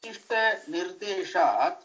वसिष्ठ निर्देशात्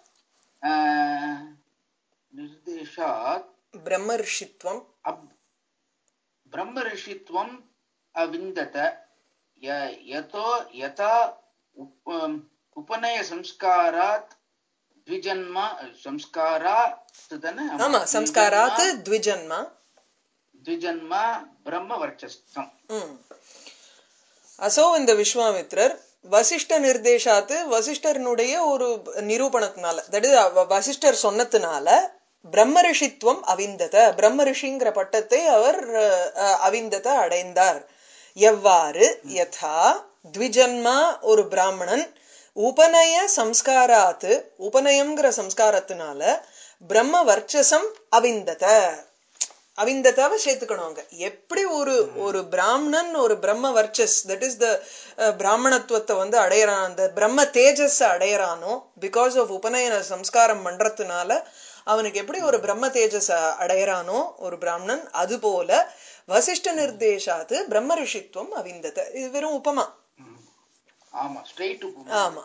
निर्देशात् பிரம்ம ரிஷித்வம் अब् ब्रह्मऋषित्वम् अविन्दत य- यतो यथा उप- उपनयसंस्कारात् द्विजन्म संस्कारात् तदन ஆமா சம்ஸ்காராத் த்விஜன்மா द्विजन्म ब्रह्मवर्चस्वम् ம். அசோ இந்த விஸ்வாமித்ரர் வசிஷ்ட நிர்தேசாத்து வசிஷ்டர்னுடைய ஒரு நிரூபணத்தினால தட் இஸ் வசிஷ்டர் சொன்னதுனால பிரம்ம ரிஷித்துவம் அவிந்தத பிரம்ம ரிஷிங்கிற பட்டத்தை அவர் அஹ், அவிந்தத அடைந்தார் எவ்வாறு யதா த்விஜன்மா ஒரு பிராமணன் உபநய சம்ஸ்காராத்து உபநயம்ங்கிற சம்ஸ்காரத்தினால பிரம்ம வர்ச்சசம் அவிந்தத அவிந்ததாவை சேர்த்துக்கணும் அங்க எப்படி ஒரு ஒரு பிராமணன் ஒரு பிரம்ம வர்ச்சஸ் தட் இஸ் த பிராமணத்துவத்தை வந்து அடையறான் அந்த பிரம்ம தேஜஸ் அடையறானோ பிகாஸ் ஆஃப் உபநயன சம்ஸ்காரம் பண்றதுனால அவனுக்கு எப்படி ஒரு பிரம்ம தேஜஸ் அடையறானோ ஒரு பிராமணன் அது போல வசிஷ்ட நிர்தேசாத்து பிரம்ம ரிஷித்துவம் அவிந்தத இது வெறும் உபமா ஆமா ஸ்ட்ரெயிட் ஆமா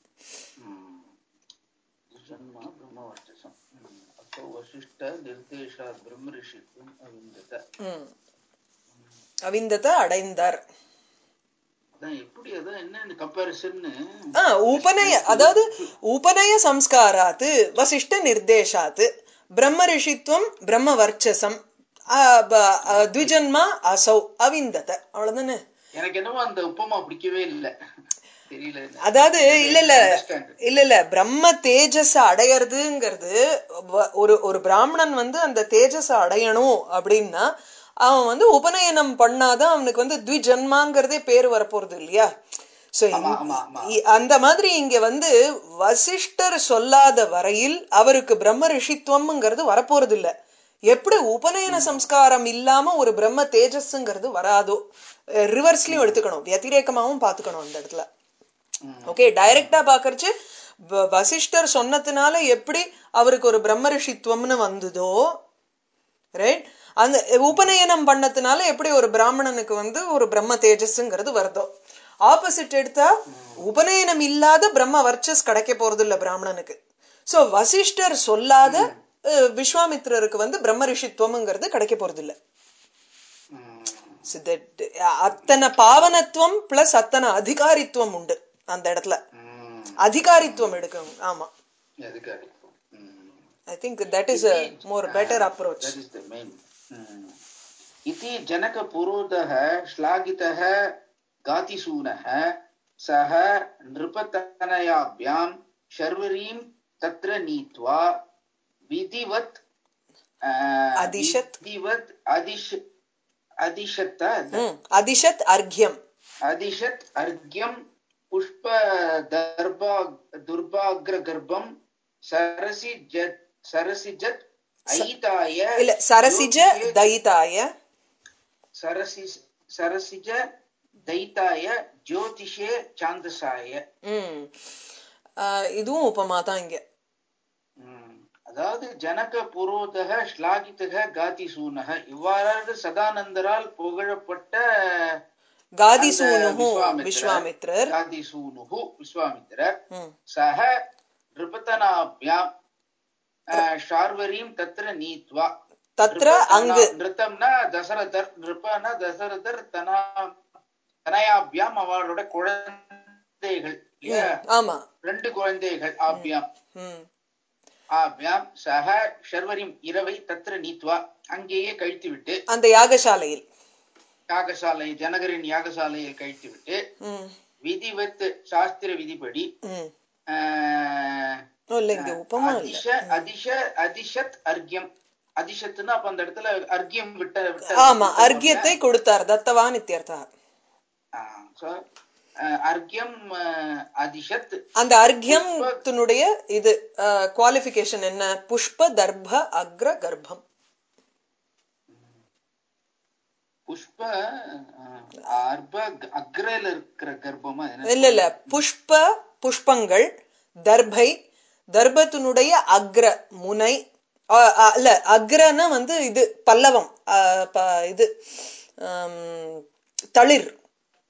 जन्म ब्रह्मवर्चसम् अतो वसिष्ठ निर्देशात् ब्रह्मऋषित्वम् अविन्दत ம். அவிந்தத அடைந்தார் அதான் எப்படி அதான் என்ன கம்பாரிசன் ஆ, உபநய அதாவது உபநய சம்ஸ்காராத்து வசிஷ்ட நிர்தேசாத்து பிரம்ம ரிஷித்துவம் பிரம்ம வர்ச்சசம் ஆ, ப- ஆ, த்விஜன்மா அசௌ அவிந்தத அவ்வளவுதானே எனக்கு என்னவோ அந்த உப்பமா பிடிக்கவே இல்ல தெரியல அதாவது இல்ல இல்ல Understand. இல்ல இல்ல பிரம்ம தேஜஸ் அடையறதுங்கிறது வ- ஒரு ஒரு பிராமணன் வந்து அந்த தேஜஸ் அடையணும் அப்படின்னா அவன் வந்து உபநயனம் பண்ணாதான் அவனுக்கு வந்து த்விஜன்மாங்கிறதே பேர் வரப்போறது இல்லையா சோ ஆமா, ஆமா, ஆமா. அந்த மாதிரி இங்க வந்து வசிஷ்டர் சொல்லாத வரையில் அவருக்கு பிரம்ம ரிஷித்துவம்ங்கிறது வரப்போறது இல்ல எப்படி உபநயன சம்ஸ்காரம் இல்லாம ஒரு பிரம்ம தேஜஸ்ங்கிறது வராதோ ரிவர்ஸ்லயும் எடுத்துக்கணும் வத்திரேகமாவும் பாத்துக்கணும் அந்த இடத்துல ஓகே டைரக்டா பாக்கறச்சு வ- வசிஷ்டர் சொன்னதுனால எப்படி அவருக்கு ஒரு பிரம்ம ரிஷித்துவம்னு வந்ததோ ரைட் அந்த உபநயனம் பண்ணதுனால எப்படி ஒரு பிராமணனுக்கு வந்து ஒரு பிரம்ம தேஜஸ்ங்கிறது வருதோ ஆப்போசிட் எடுத்தா உபநயனம் இல்லாத பிரம்ம வர்ச்சஸ் கிடைக்க போறது இல்ல பிராமணனுக்கு சோ வசிஷ்டர் சொல்லாத அஹ், விஸ்வாமித்திரருக்கு வந்து பிரம்ம ரிஷித்துவம்ங்கிறது கிடைக்க போறது இல்ல So that, அஹ், அத்தனை பாவனத்துவம் பிளஸ் அத்தனை அதிகாரித்துவம் உண்டு அந்த இடத்துல அதிகாரித்துவம் எடுக்கணும் ஆமா அதுக்காக I think that is more better approach That is the main. Hmm. इति जनकपुरोधः श्लाघितः गातिसूनः सः नृपतनयाभ्यां शर्वरीं तत्र नीत्वा विधिवत् आ, अदिशत्? विधिवत् अदिश अदिशत् அதிஷத் அர்க்யம் अदिशत् अर्घ्यं पुष्पदर्भा दुर्भाग्रगर्भं सरसिजत् सरसिजत् अयिताय இல்ல சரசிஜ தயிதாய सरसि सरसिज दैताय ज्योतिषे छान्दसाय ம் ஆஹ் இதுவும் உபமா தான் இங்க ம். அதாவது ஜனக புரோதக ஸ்லாகிதக காதிசூனக இவ்வாறாக சதானந்தரால் புகழப்பட்ட காதிசூனுஹு அந்த விஸ்வாமித்ரர் காதிசூனுஹு விஸ்வாமித்திரர் ம் சக நிருபத்தனாபியாம் ஷார்வரீம் தத்ர நீத்வா தத்ர அங்கு நிருத்தம்னா தசரதர் நிருப்பனா தசரதர் தனா தனயாபியாம் அவளோட குழந்தைகள் இல்லையா? ஆமா ரெண்டு குழந்தைகள் ஆபியாம் ம் ஆபியாம் சக ஷர்வரிம் இரவை தத்ர நீத்வா அங்கேயே கழித்து விட்டு அந்த யாகசாலையில் யாகசாலை ஜனகரின் யாகசாலையில் கழித்து விட்டு ம் விதிவத் சாஸ்திர விதிப்படி ம் ஆஹ், ஓ, இல்ல இங்க உபமா இல்ல அதிஷ அதிஷ அதிஷத் அர்க்யம் அதிஷத்துன்னா அப்ப அந்த இடத்துல அர்க்யம் விட்ட விட்ட ஆமா அர்க்யத்தை கொடுத்தார் தத்தவான் இத்தியர்த்தா ஆஹ், so, ஆஹ், அர்க்யம் ஆஹ், அதிஷத் அந்த அர்க்யத்தினுடைய இது குவாலிபிகேஷன் என்ன புஷ்ப தர்ப அக்ர கர்ப்பம் புஷ்ப ஆஹ், அர்ப அக்ரல இருக்கிற கர்ப்பமா அது என்ன? இல்ல இல்ல புஷ்ப புஷ்பங்கள் தர்பை தர்பத்தினுடைய அக்ர முனை ஆ, ஆ, இல்ல அக்ரன்னா வந்து இது பல்லவம் ஆ, ப- இது ஆம், தளிர்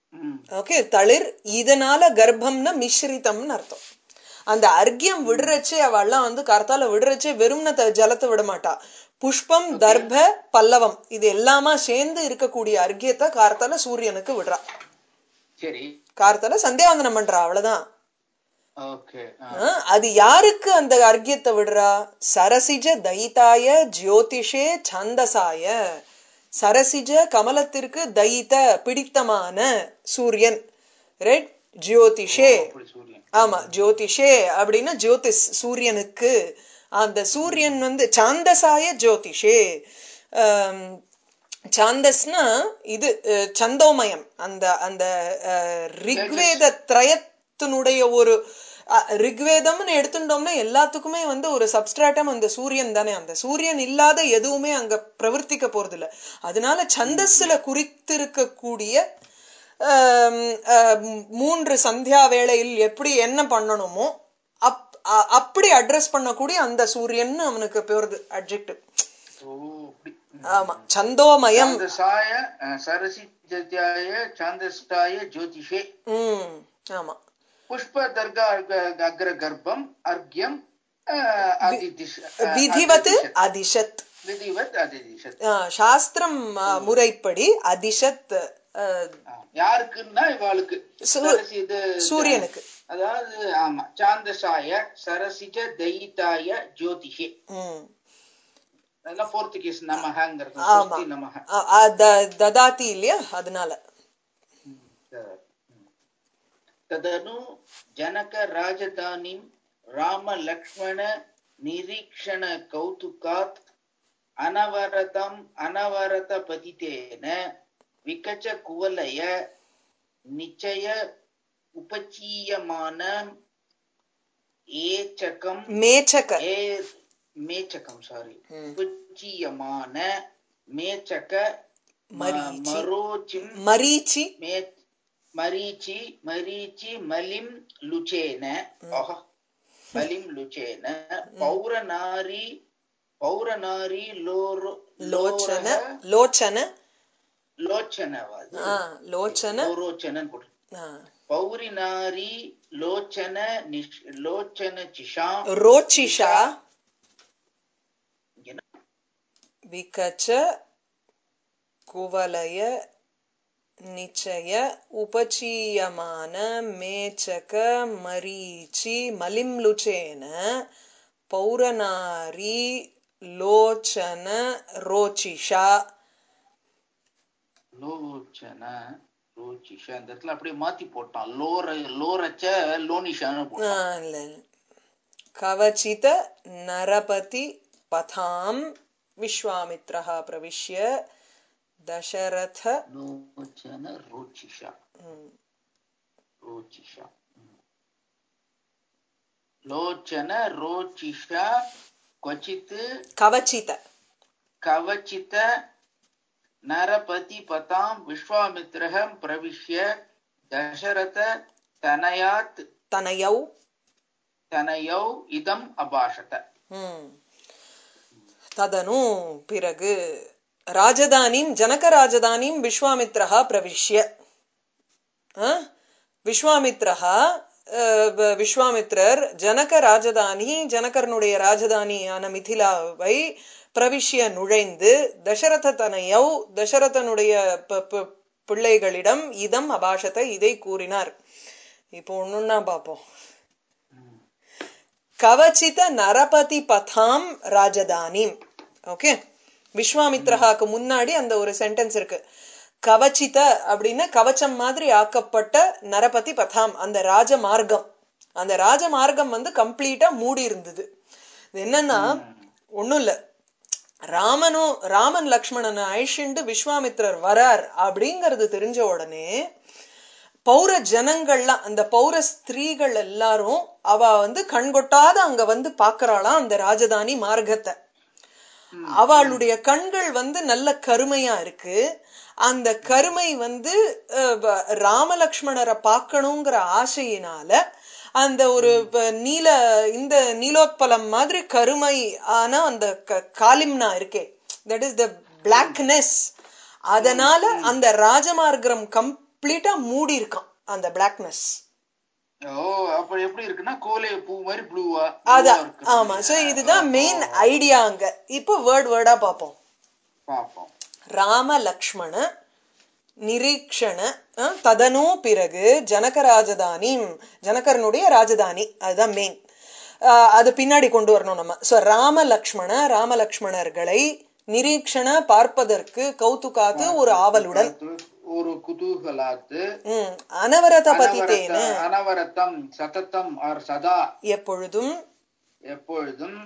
ம் ஓகே தளிர் இதனால கர்ப்பம்னா மிஸ்ரிதம்னு அர்த்தம் அந்த அர்க்கியம் விடுறச்சே அவள்லாம் வந்து கர்த்தால விடுறச்சே வெறும்ன த- ஜலத்தை விட மாட்டா புஷ்பம் தர்ப பல்லவம் இது எல்லாமா சேர்ந்து இருக்கக்கூடிய அர்க்கியத்தை கார்த்தால சூரியனுக்கு விடுறா சரி கார்த்தால சந்தியாவந்தனம் பண்றா அவ்வளவுதான் ஓகே ஆ, அது யாருக்கு அந்த அர்க்கியத்தை விடுறா சரசிஜ தைத்தாய ஜோதிஷே சந்தசாய சரசிஜ கமலத்திற்கு தைத்த பிடித்தமான சூரியன் ரைட் ஜோதிஷே அப்படி சூரியன் ஆமா ஜோதிஷே அப்படின்னா ஜோதிஷ் சூரியனுக்கு அந்த சூரியன் வந்து சாந்தசாய ஜோதிஷே ஆம், சாந்தஸ்னா இது அஹ், சந்தோமயம் அந்த அந்த அஹ், ரிக்வேத திரயத்தினுடைய ஒரு அஹ், ரிக்வேதம்னு எடுத்துட்டோம்னா எல்லாத்துக்குமே வந்து ஒரு சப்ஸ்ட்ராட்டம் அந்த சூரியன் தானே அந்த சூரியன் இல்லாத எதுவுமே அங்க பிரவர்த்திக்க போறது இல்ல அதனால சந்தஸ்ல குறித்திருக்கக்கூடிய ஆம், ஆம், மூன்று சந்தியா வேளையில் எப்படி என்ன பண்ணணுமோ அப் அ- அப்படி அட்ரஸ் பண்ணக்கூடிய அந்த சூரியன் அவனுக்கு போறது அட்ஜெக்டிவ் ஓ அப்படி ம். ஆமா சந்தோமயம் சாந்தசாய அஹ், சரசிஜத்யாய சாந்தஸ்தாய ஜோதிஷே உம் ஆமா புஷ்ப தர்கா அர்க- அக்ர கர்ப்பம் அர்க்யம் அஹ், அதிதிஷ அஹ், விதிவத் அதிதிஷத். அதிஷத் விதிவத் அதிதிஷத் ஆ, சாஸ்திரம் ஆ, முறைப்படி அதிஷத் ஆ, ஆ, யாருக்குன்னா இவாளுக்கு சூ- சரசி இது சூரியனுக்கு அதாவது ஆமா சாந்தசாய சரசிஜ தைத்தாய ஜோதிஷே உம் அதெல்லாம் போர்த்துகீஸ் நமகங்கிறது ஆமா ஸ்வஸ்தி நமக ஆ, ஆ, த- ததாதி இல்லையா அதனால तदनु जनक राजधानीं राम लक्ष्मण निरीक्षण कौतुकात् अनवरतम् अनवरत पतितेन विकच कुवलय निचय उपचीयमान ஏச்சகம் மேச்சக ஏ மேச்சகம் சாரி ம். உபச்சீயமான மேச்சக ம- மரீச்சி. மரோச்சிம் மரீச்சி மே மரீச்சி மரீச்சி மலிம் லுச்சேன ஆஹா மலிம் லுச்சேன பௌரநாரி பௌரநாரி லோரு லோச்சன லோரக லோச்சன லோச்சனவாது ஆ, லோச்சன லோரோச்சனன் போட்டு ஆ, பௌரிநாரி லோச்சன நிஷ் லோச்சன சிஷா ரோச்சிஷா என்ன? விகச்ச குவலய நிச்சய உபச்சீயமான மேச்சக மரீச்சி மலிம்லுச்சேன பௌரநாரி லோச்சன ரோச்சிஷா லோச்சன லோச்சிஷா இந்த இடத்துல அப்படியே மாத்தி போட்டான் லோர லோரச்ச லோனிஷான்னு ஆ, போட்டான் இல்ல, இல்ல. கவச்சித நரபதி பதாம் விஸ்வாமித்ரஹ பிரவிஷ்ய தசரத லோச்சன ரோச்சிஷா ம், ரோச்சிஷா ம். லோச்சன ரோச்சிஷா क्वचित् கவச்சித कवचित नरपति पतां विश्वामित्रः प्रविश्य दशरथ तनयात् தனயௌ तनयौ इदम् अभाषत ம். ததனு பிறகு ராஜதானிம் ஜனக ராஜதானிம் விஸ்வாமித்ரஹா பிரவிஷ்ய ஆ? விஸ்வாமித்ரஹா அஹ், வ- விஸ்வாமித்ரர் ஜனக ராஜதானி ஜனகரனுடைய ராஜதானியான மிதிலாவை பிரவிஷ்ய நுழைந்து தசரத தனையௌ தசரதனுடைய ப- ப- பிள்ளைகளிடம் இதம் அபாஷத்தை இதை கூறினார் இப்போ ஒண்ணுன்னா பார்ப்போம் கவச்சித நரபதி பதாம் ராஜதானிம் ஓகே விஸ்வாமித்ரஹாக்கு முன்னாடி அந்த ஒரு சென்டென்ஸ் இருக்கு கவச்சித அப்படின்னா கவச்சம் மாதிரி ஆக்கப்பட்ட நரபதி பதாம் அந்த ராஜ மார்க்கம் அந்த ராஜ மார்க்கம் வந்து கம்ப்ளீட்டா மூடி இருந்தது இது என்னன்னா ஒண்ணும் இல்ல ராமனும் ராமன் லக்ஷ்மணனை அழிச்சுண்டு விஸ்வாமித்ரர் வரார் அப்படிங்கறது தெரிஞ்ச உடனே பௌர ஜனங்கள்லாம் அந்த பௌர ஸ்திரீகள் எல்லாரும் அவ வந்து கண்கொட்டாத அங்க வந்து பாக்குறாளாம் அந்த ராஜதானி மார்க்கத்தை அவளுடைய கண்கள் வந்து நல்ல கருமையா இருக்கு அந்த கருமை வந்து அஹ், வ- ராமலக்ஷ்மணரை பார்க்கணுங்கிற ஆசையினால அந்த ஒரு ப- நீல இந்த நீலோத்பலம் மாதிரி கருமை ஆன அந்த க- காலிம்னா இருக்கே தட் இஸ் த பிளாக்னஸ் அதனால அந்த ராஜமார்க்கம் கம் கம்ப்ளீட்டா மூடி இருக்கான் அந்த பிளாக்னஸ் ஓ அப்ப எப்படி இருக்குன்னா கோலை பூ மாதிரி ப்ளூவா அதான் ஆமா சோ இதுதான் மெயின் ஐடியா அங்க இப்போ வேர்ட் வேர்டா பார்ப்போம் பாப்போம் ராம லக்ஷ்மண நிரீக்ஷண அஹ், ததனு பிறகு ஜனக ராஜதானி ஜனகரனுடைய ராஜதானி அதுதான் மெயின் அது பின்னாடி கொண்டு வரணும் நம்ம சோ ராம லக்ஷ்மண ராம லக்ஷ்மணர்களை நிரீக்ஷண பார்ப்பதற்கு கௌதுகாத்து ஒரு ஆவலுடன் ஒரு குதூகலாத்து ம், அனவரத அனவரத- பதித்தேன அனவரத்தம் சததம் ஆர் சதா எப்பொழுதும் எப்பொழுதும்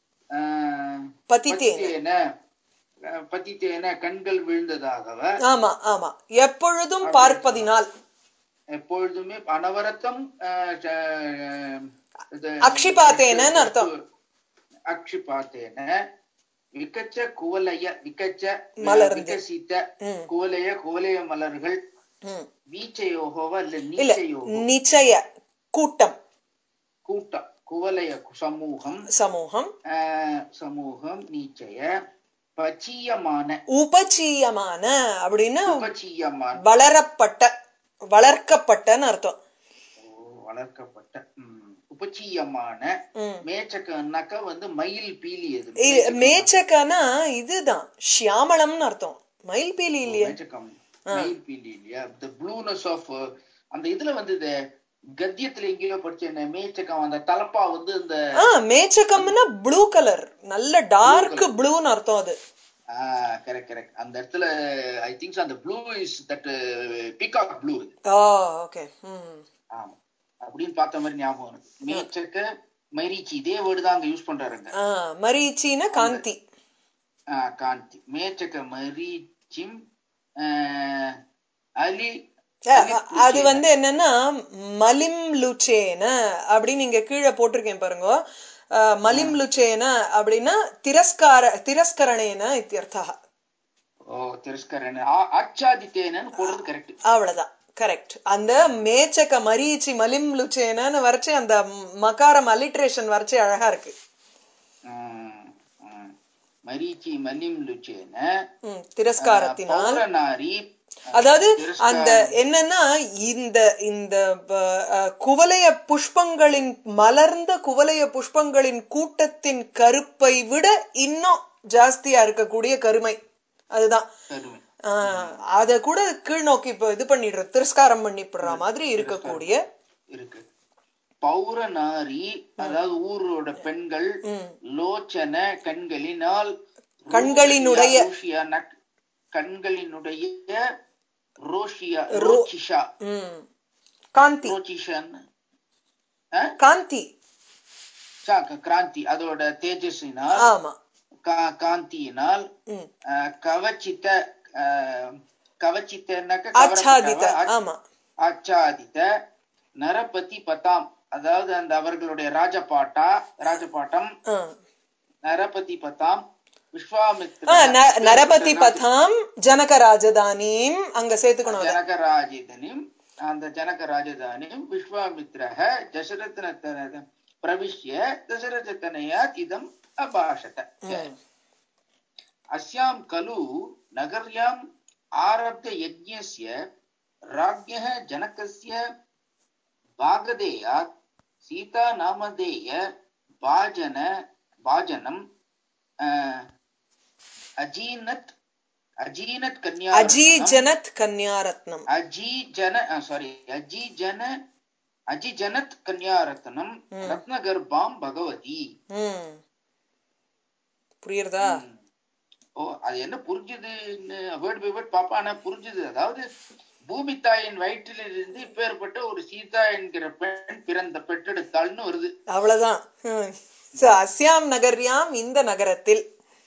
ஆஹ், பதித்தேன பதித்தேன அஹ், பதித்தேன கண்கள் விழுந்ததாகவ ஆமா ஆமா எப்பொழுதும் பார்ப்பதினால் எப்பொழுதுமே அனவரத்தம் ஆஹ், ச- இது- அக்ஷிபாத்தேனன்னு அர்த்தம். அக்ஷிபாத்தேன விகச்ச குவலய விகச்ச மலர்ந்து. விகசித்த ம். குவலய குவலய மலர்கள் ம். வீச்சயோகோவ இல்ல இல்ல நீச்சயோகோ நிச்சய கூட்டம் கூட்டம் குவலய சமூகம் சமூகம் ஆஹ், சமூகம் நீச்சய பச்சியமான உபச்சீயமான அப்படின்னு உபச்சீயமான வளரப்பட்ட வளர்க்கப்பட்டன்னு அர்த்தம் ஓ, வளர்க்கப்பட்ட ம், உபச்சீயமான ம். மேச்சக்கன்னாக்க வந்து மயில் பீலி அது இ- மேச்சக்கனா இதுதான் ஷியாமளம்னு அர்த்தம் மயில் பீலி இல்லையே மேச்சக்கம் மயில் பீலி இல்லையா த ப்ளூனஸ் ஆஃப் அந்த இதுல வந்து இந்த கத்தியத்துல எங்கேயோ படிச்சேன் மேச்சக்கம் அந்த தலப்பா வந்து இந்த ஆ மேச்சக்கம்னா ப்ளூ கலர் நல்ல டார்க் ப்ளூன்னு அர்த்தம் அது கரெக்ட் கரெக்ட் அந்த இடத்துல ஐ திங்க் அந்த blue is that peacock blue oh okay ம் ஆமா அப்படின்னு பார்த்த மாதிரி ஞாபகம் இருக்கு மேச்சக்க மரீச்சி இதே வேர்டு தான் அங்க யூஸ் பண்றாருங்க ஆ மரீச்சின காந்தி ஆ, காந்தி மேச்சக்க மரீச்சிம் ஆஹ், அலி அ, அ- அது வந்து என்னன்னா மலிம் லுச்சேன அப்படின்னு இங்க கீழே போட்டிருக்கேன் பாருங்க அ, மலிம் லுச்சேன அப்படின்னா திரஸ்கார திரஸ்கரணேன இத்தியர்த்தா ஓ திரஸ்கரன் ஆச்சாதித்தேனன்னு போடுறது கரெக்ட் அவ்வளவுதான் கரெக்ட் அந்த மேச்சக்க மரீச்சி மலிம் லுச்சேனன்னு வரைச்சு அந்த மகாரம் அலிட்ரேஷன் வரைச்சு அழகா இருக்கு மரீச்சி மல்லிம் லுச்சேன ம், திரஸ்காரத்தினால் பௌரநாரி அதாவது திரஸ்காரம். அந்த என்னன்னா இந்த இந்த ப- அஹ், குவலய புஷ்பங்களின் மலர்ந்த குவலய புஷ்பங்களின் கூட்டத்தின் கருப்பை விட இன்னும் ஜாஸ்தியா இருக்கக்கூடிய கருமை அதுதான் கருமை ஆஹ், அத கூட கீழ் நோக்கி இப்ப இது பண்ணிடுற திரஸ்காரம் பண்ணிப்படுற மாதிரி இருக்கக்கூடிய இருக்கு பௌரநாரி அதாவது ஊரோட பெண்கள் ம். லோச்சன கண்களினால் கண்களினுடைய. ரோஷியா, ரோஷியா, நக்- கண்களினுடைய ரோஷியா ரோச்சிஷா ம், காந்தி ரோச்சிஷான்னு காந்தி சா, கிராந்தி அதோட தேஜஸினால் ஆமா கா- காந்தியினால் ம். அஹ், கவச்சித்த அஹ், கவச்சித்தன்னாக்க ஆச்சாதித கவரப்பட்டவ, ஆமா ஆச்சாதித்த நரபதி பதாம் அதாவது அந்த அவர்களுடைய ராஜபாட்டா ராஜபாட்டம் ஆ. நரபதி பதாம் விஸ்வாமித்ர ஆ, ந- நரபதி பதாம் ஜனக ராஜதானியும் அங்க சேர்த்துக்கணும் அத. ஜனக ராஜதானியும் அந்த ஜனக ராஜதானியும் விஸ்வாமித்ரः தசரத்ன பிரவிஷ்ய தசரதனயாத் இதம் அபாஷத ம். अस्यां खलु नगर्याम् आरब्धयज्ञस्य राज्ञः जनकस्य भागधेयात् सीतानामधेय भाजन भाजनम् अ, अजीनत् अजीनत् कन्या அஜீஜனத் கன்யாரத்னம் अजीजन सारी अजीजन अजिजनत् कन्यारत्नम् रत्नगर्भाम् भगवती ம். புரியுறதா ம். ஓ அது என்ன புரிஞ்சுதுன்னு வேர்ட் பை வேர்ட் பாப்பா ஆனா புரிஞ்சுது அதாவது பூமி தாயின் வயிற்றிலிருந்து இப்பேற்பட்ட ஒரு சீதா என்கிற பெண் பிறந்த பெற்றெடுத்தாள்னு வருது அவ்வளவுதான் ம். So, அஸ்யாம் நகர்யாம் இந்த நகரத்தில்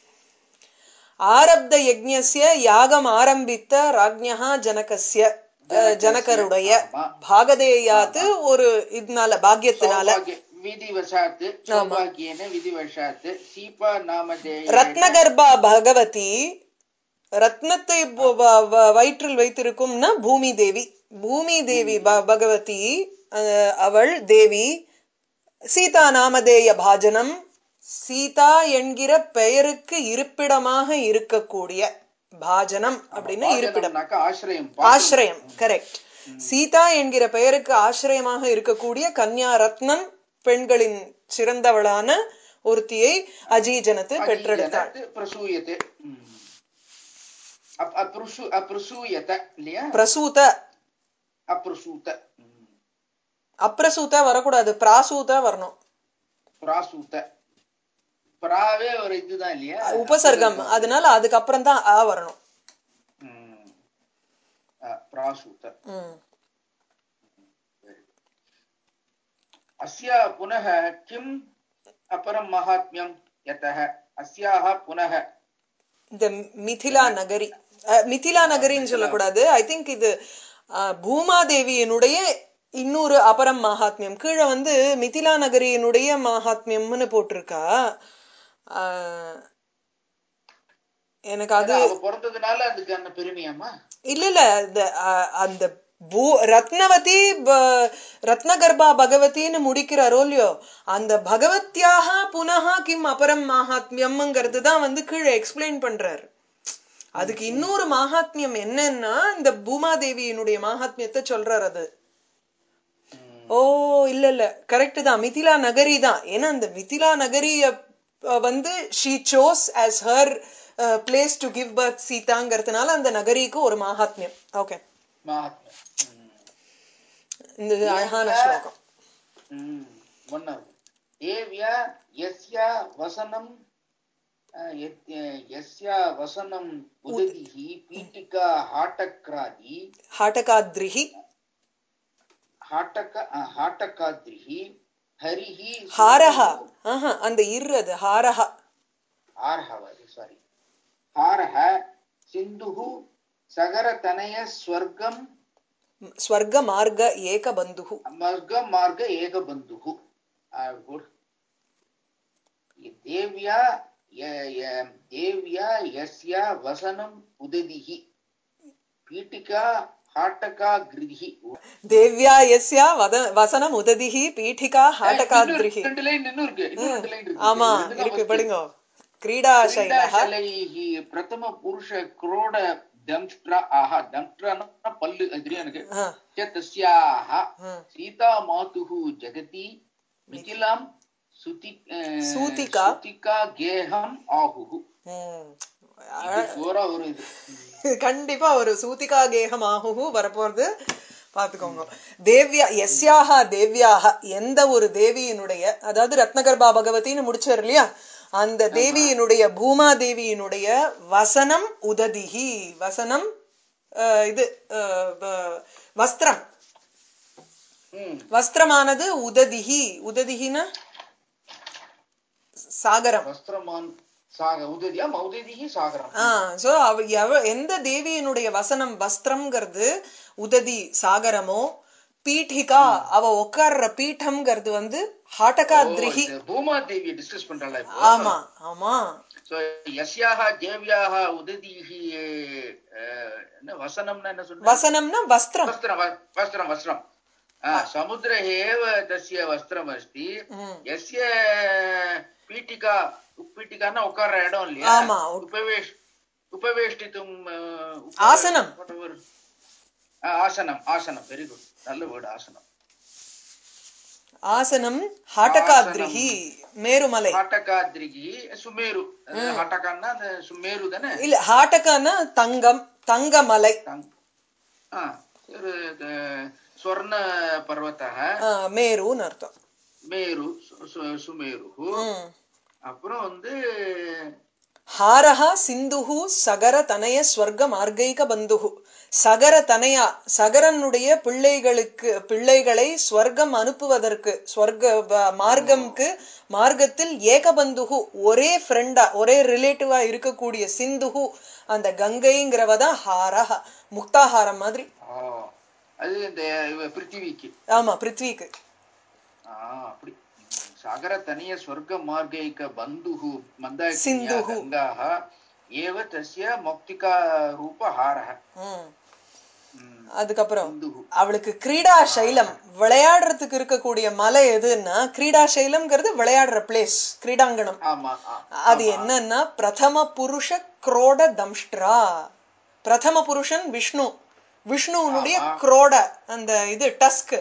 ஆரப்த யஜ்ஞஸ்ய யாகம் ஆரம்பித்த ராஜ்ஞா ஜனகஸ்ய அஹ், ஜனகருடைய ஆமா. பாகதேயாத்து ஒரு இதனால பாக்கியத்தினால சௌபாகிய விதிவசாத்து சௌபாகியன விதிவசாத்து சீபா நாமதேய ரத்னகர்பா பகவதி ரத்னத்தை பு- வ- வ- வயிற்றில் வைத்திருக்கும்னா பூமி தேவி பூமி தேவி ப- பகவதி அஹ், அவள் தேவி சீதா நாமதேய பாஜனம் சீதா என்கிற பெயருக்கு இருப்பிடமாக இருக்கக்கூடிய பாஜனம் அப்படின்னு இருப்பிடம் பாஜனம்னாக்கா ஆசிரியம் ஆசிரயம் கரெக்ட் சீதா என்கிற பெயருக்கு ஆசிரியமாக இருக்கக்கூடிய கன்யா ரத்னம் பெண்களின் சிறந்தவளான ஒருத்தியை அஜீஜனத்து பெற்றெடுத்தாள் ஜனத் பிரசூயத்தை ம். அப்- அப்ருசு அப்ருசூயத இல்லையா பிரசூத அப்ருசூத ம். அப்ரசூத வரக்கூடாது பிராசூத வரணும் பிராசூத பிராவே ஒரு இதுதான் இல்லையா உபசர்க்கம் அதனால அதுக்கப்புறம் தான் ஆ வரணும் ம். அ, பிராசூத ம். अस्या पुनः किम् अपरं महात्म्यं यतः अस्याः पुनः இந்த மிதிலா நகரி அஹ், மிதிலா நகரின்னு சொல்லக்கூடாது ஐ திங்க் இது அஹ், பூமாதேவியினுடைய இன்னொரு அபரம் மகாத்மியம் கீழே வந்து மிதிலா நகரியினுடைய மகாத்மியம்னு போட்டிருக்கா அஹ், எனக்கு அது ஏன்னா அவ பிறந்ததுனால அதுக்கான பெருமையாமா இல்ல இல்ல இந்த அஹ், அந்த பூ ரத்னவதி ப- ரத்னகர்பா பகவதின்னு முடிக்கிறாரோ இல்லையோ அந்த பகவத்யாக புனः கிம் அபரம் மகாத்மியம்ங்கிறது தான் வந்து கீழே எக்ஸ்பிளைன் பண்றாரு அதுக்கு இன்னொரு மகாத்மியம் என்னன்னா இந்த பூமாதேவியினுடைய மகாத்மியத்தை சொல்றாரு அது ஓ இல்ல இல்ல கரெக்ட் தான் மிதிலா நகரி தான் ஏன்னா அந்த மிதிலா நகரிய அஹ், வந்து she chose as her place to give birth சீதாங்கிறதுனால அந்த நகரிக்கு ஒரு மகாத்மியம் ஓகே மாஹாத்மியம் இந்த அழகான ஸ்லோகம் ம் ஒன்னாவது ஏவ்யா யஸ்யா வசனம் அஹ், யத்- யஸ்யா வசனம் உததிஹி பீட்டிகா ஹாட்டக்ராதி ஹாட்டகாத்ரிஹி ஹாட்டக அஹ், ஹாட்டகாத்ரிஹி ஹரிஹி ஹாரஹா ஆஹா அந்த இரு அது ஹாரஹா ஆர்ஹவது சாரி ஹாரஹ சிந்துஹு சகரதனய ஸ்வர்க்கம் ஸ்வர்க மார்க ஏக பந்துஹு மார்க மார்க ஏக பந்துஹு குட் தேவ்யா ய- ய- தேவ்யா யஸ்யா வசனம் உததிஹி பீட்டிகா ஹாட்டகா கிருதிஹி தேவ்யா யஸ்யா வத வசனம் உததிஹி பீఠிகா ஹாட்டகாத்ரிஹி ரெண்டு லைன் இன்னும் இருக்கு இன்னும் ரெண்டு லைன் இருக்கு ஆமா இது ரெண்டு தான் இருக்கு first. படிங்க கிரீடா சைலஹ क्रीडाशलैः प्रथम पुरुष क्रोड दंष्ट्रा आहा दंष्ट्राना पल्लु அது தெரியும் எனக்கு ஆ, च तस्याः ஆ. सीता मातुः जगति मिथिलां सुति सूतिका. सुतिका गेहम् आहुः ம். இது ஜோரா ஒரு இது கண்டிப்பா ஒரு சூதிகா கேகம் ஆகுஹு வரப்போறது பாத்துக்கோங்க தேவ்யா எஸ்யாக தேவ்யாக எந்த ஒரு தேவியினுடைய அதாவது ரத்னகர்பா பகவதின்னு முடிச்சார் இல்லையா அந்த தேவியினுடைய பூமா தேவியினுடைய வசனம் உததிஹி வசனம் அஹ், இது அஹ், வ- வஸ்திரம் ம் வஸ்திரமானது உததிஹி உததிஹினா சாகரம் வஸ்திரமான் சாக உததி ஆமா உததிஹி சாகரம் ஆ சோ அவ எவ எந்த தேவியினுடைய வசனம் வஸ்திரம்ங்கிறது உததி சாகரமோ பீఠிகா அவ உட்கார்ற பீட்டம்ங்கிறது வந்து ஹாட்டகாத்ரிஹி ஓ, இது பூமா தேவியை டிஸ்கஸ் பண்றாளா இப்போ ஆமா ஆமா சோ யஸ்யாக தேவ்யாக உததிஹி அஹ், என்ன வசனம்னா என்ன சொன்ன வசனம்னா வஸ்திரம் वस्त्रं व- वस्त्रं वस्त्रं हा, समुद्रे एव तस्य वस्त्रमस्ति ம். यस्य पीठिका पीठिका न उकार इडं இல்லையா ஆமா. उपवेश उपवेष्टितुं ஆசனம். ஆசனம் ஆசனம் வெரி குட் நல்ல வேர்டு ஆசனம் ஆசனம் ஹாட்டகாத்ரிஹி மேருமலை ஹாட்டகாத்ரிகி சுமேரு அது ஹாட்டகான்னா அந்த சுமேரு தானே இல்ல ஹாட்டகான்னா தங்கம் தங்கமலை தங்- ஆ, ஒரு அஹ், ஸ்வர்ண பர்வத்தः ஆ, மேருன்னு அர்த்தம் மேரு சு- சு- சுமேரு ம். அப்புறம் வந்து ஹாரஹா சிந்துஹு சகர தனய ஸ்வர்க மார்கைக பந்துஹு சகர தனயா சகரனுடைய பிள்ளைகளுக்கு பிள்ளைகளை ஸ்வர்க்கம் அனுப்புவதற்கு ஸ்வர்க வ- மார்க்கம்க்கு மார்க்கத்தில் ஏகபந்துஹு ஒரே ஃப்ரெண்டா ஒரே ரிலேட்டிவா இருக்கக்கூடிய சிந்துஹு அந்த கங்கைங்கிறவ தான் ஹாரஹா முக்தாஹாரம் மாதிரி ஆ, அது இந்த இவ பிருத்திவிக்கு ஆமா பிருத்விக்கு ஆ, அப்படி சாகர தனிய ஸ்வர்க மார்கைக பந்துஹு மந்தாகின்யா சிந்துஹு. கங்காः ஏவ தஸ்ய மௌக்திகா ரூப ஹாரः ம். ம். அதுக்கப்புறம் சிந்துஹு. அவளுக்கு கிரீடா சைலம் விளையாடுறதுக்கு இருக்கக்கூடிய மலை எதுன்னா கிரீடா சைலம்ங்கிறது விளையாடுற பிளேஸ் கிரீடாங்கணம் ஆமா ஆ. அது என்னன்னா பிரதம புருஷ குரோட தம்ஷ்ட்ரா பிரதம புருஷன் விஷ்ணு விஷ்ணுவனுடைய ஆமா. குரோட அந்த இது டஸ்க்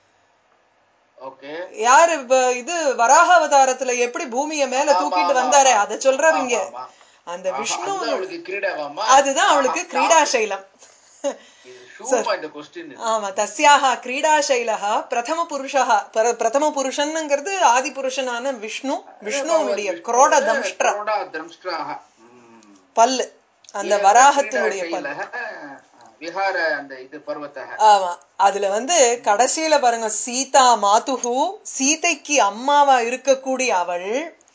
ஓகே யாரு இப்ப இது வராக அவதாரத்துல எப்படி பூமிய மேல ஆமா, தூக்கிட்டு ஆமா, வந்தாரே ஆமா. அத சொல்றாரு இங்க ஆமா, ஆமா. அந்த ஆஹா, விஷ்ணு அதுதான் அவளுக்கு கிரீடாவாமா அதுதான் அவளுக்கு ஆஹா, கிரீடா சைலம் இது ஷூமா இந்த கொஸ்டின் ஆமா தஸ்யாக கிரீடாசைலா பிரதம புருஷா பிர- பிரதம புருஷன்ங்கிறது ஆதி புருஷனான விஷ்ணு விஷ்ணுவனுடைய குரோட தம்ஷ்ட்ரா குரோடா தம்ஷ்ட்ராக ம். பல்லு அந்த ஏக வராகத்தினுடைய பல் கிரீடாசைலः, விஹார அந்த இது பர்வத்தக ஆமா அதுல வந்து கடைசியில பாருங்க சீதா மாதுகு சீதைக்கு அம்மாவா இருக்கக்கூடிய அவள்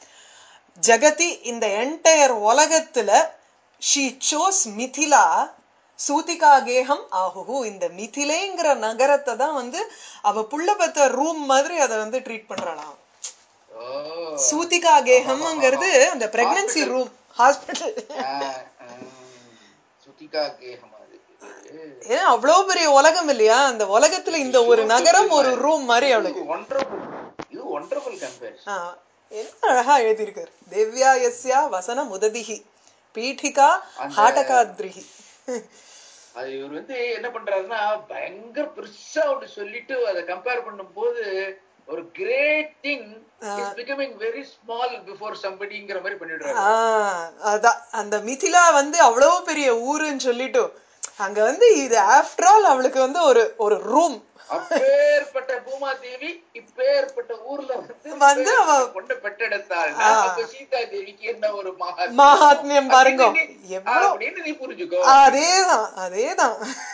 ஜெகதி இந்த என்டையர் உலகத்துல ஷீ சோஸ் மிதிலா சூதிகா கேகம் ஆகுகு இந்த மிதிலேங்கிற நகரத்தை தான் வந்து அவ புள்ள பெத்த ரூம் மாதிரி அதை வந்து ட்ரீட் பண்றாளாம் ஓ சூதிகா கேகம்ங்கிறது அந்த பிரெக்னன்சி Hospital. ரூம் ஹாஸ்பிட்டல் ஆ, ம். சுத்திகா கேகம் அது ஏன் அவ்வளவு பெரிய உலகம் இல்லையா அந்த உலகத்துல இந்த ஒரு நகரம் ஒரு ரூம் மாதிரி அவளுக்கு ஒண்டர்ஃபுல் இது ஒண்டர்ஃபுல் கம்பேரிசன் ஆ, என்ன அழகா எழுதியிருக்காரு தேவ்யா யஸ்யா வசன முததிகி பீఠிகா அந்த- ஹாட்டகாத்ரிகி அது இவர் வந்து என்ன பண்றாருன்னா பயங்கர பெருசா ஒன்று சொல்லிட்டு அதை கம்பேர் பண்ணும்போது ஒரு great thing is becoming very small before சம்படிங்கிற மாதிரி பண்ணிடுறாரு ஆஹ் அதான் அந்த மிதிலா வந்து அவ்வளவு பெரிய ஊருன்னு சொல்லிட்டு அங்க வந்து இது ஆஃப்டர் ஆல் அவளுக்கு வந்து ஒரு ஒரு ரூம் அப்பேற்பட்ட பூமா தேவி இப்பேற்பட்ட ஊர்ல வந்து வந்து அவ- இப்பேற்பட்ட கொண்டு பெற்றெடுத்தாள் ஆ. அப்ப சீதா தேவிக்கு என்ன ஒரு மகாத்மியம் மகாத்மியம் பாருங்க. அப்படின்னு நீ- எவ்வளவு- அப்படின்னு நீ புரிஞ்சுக்கோ அதேதான் அதேதான்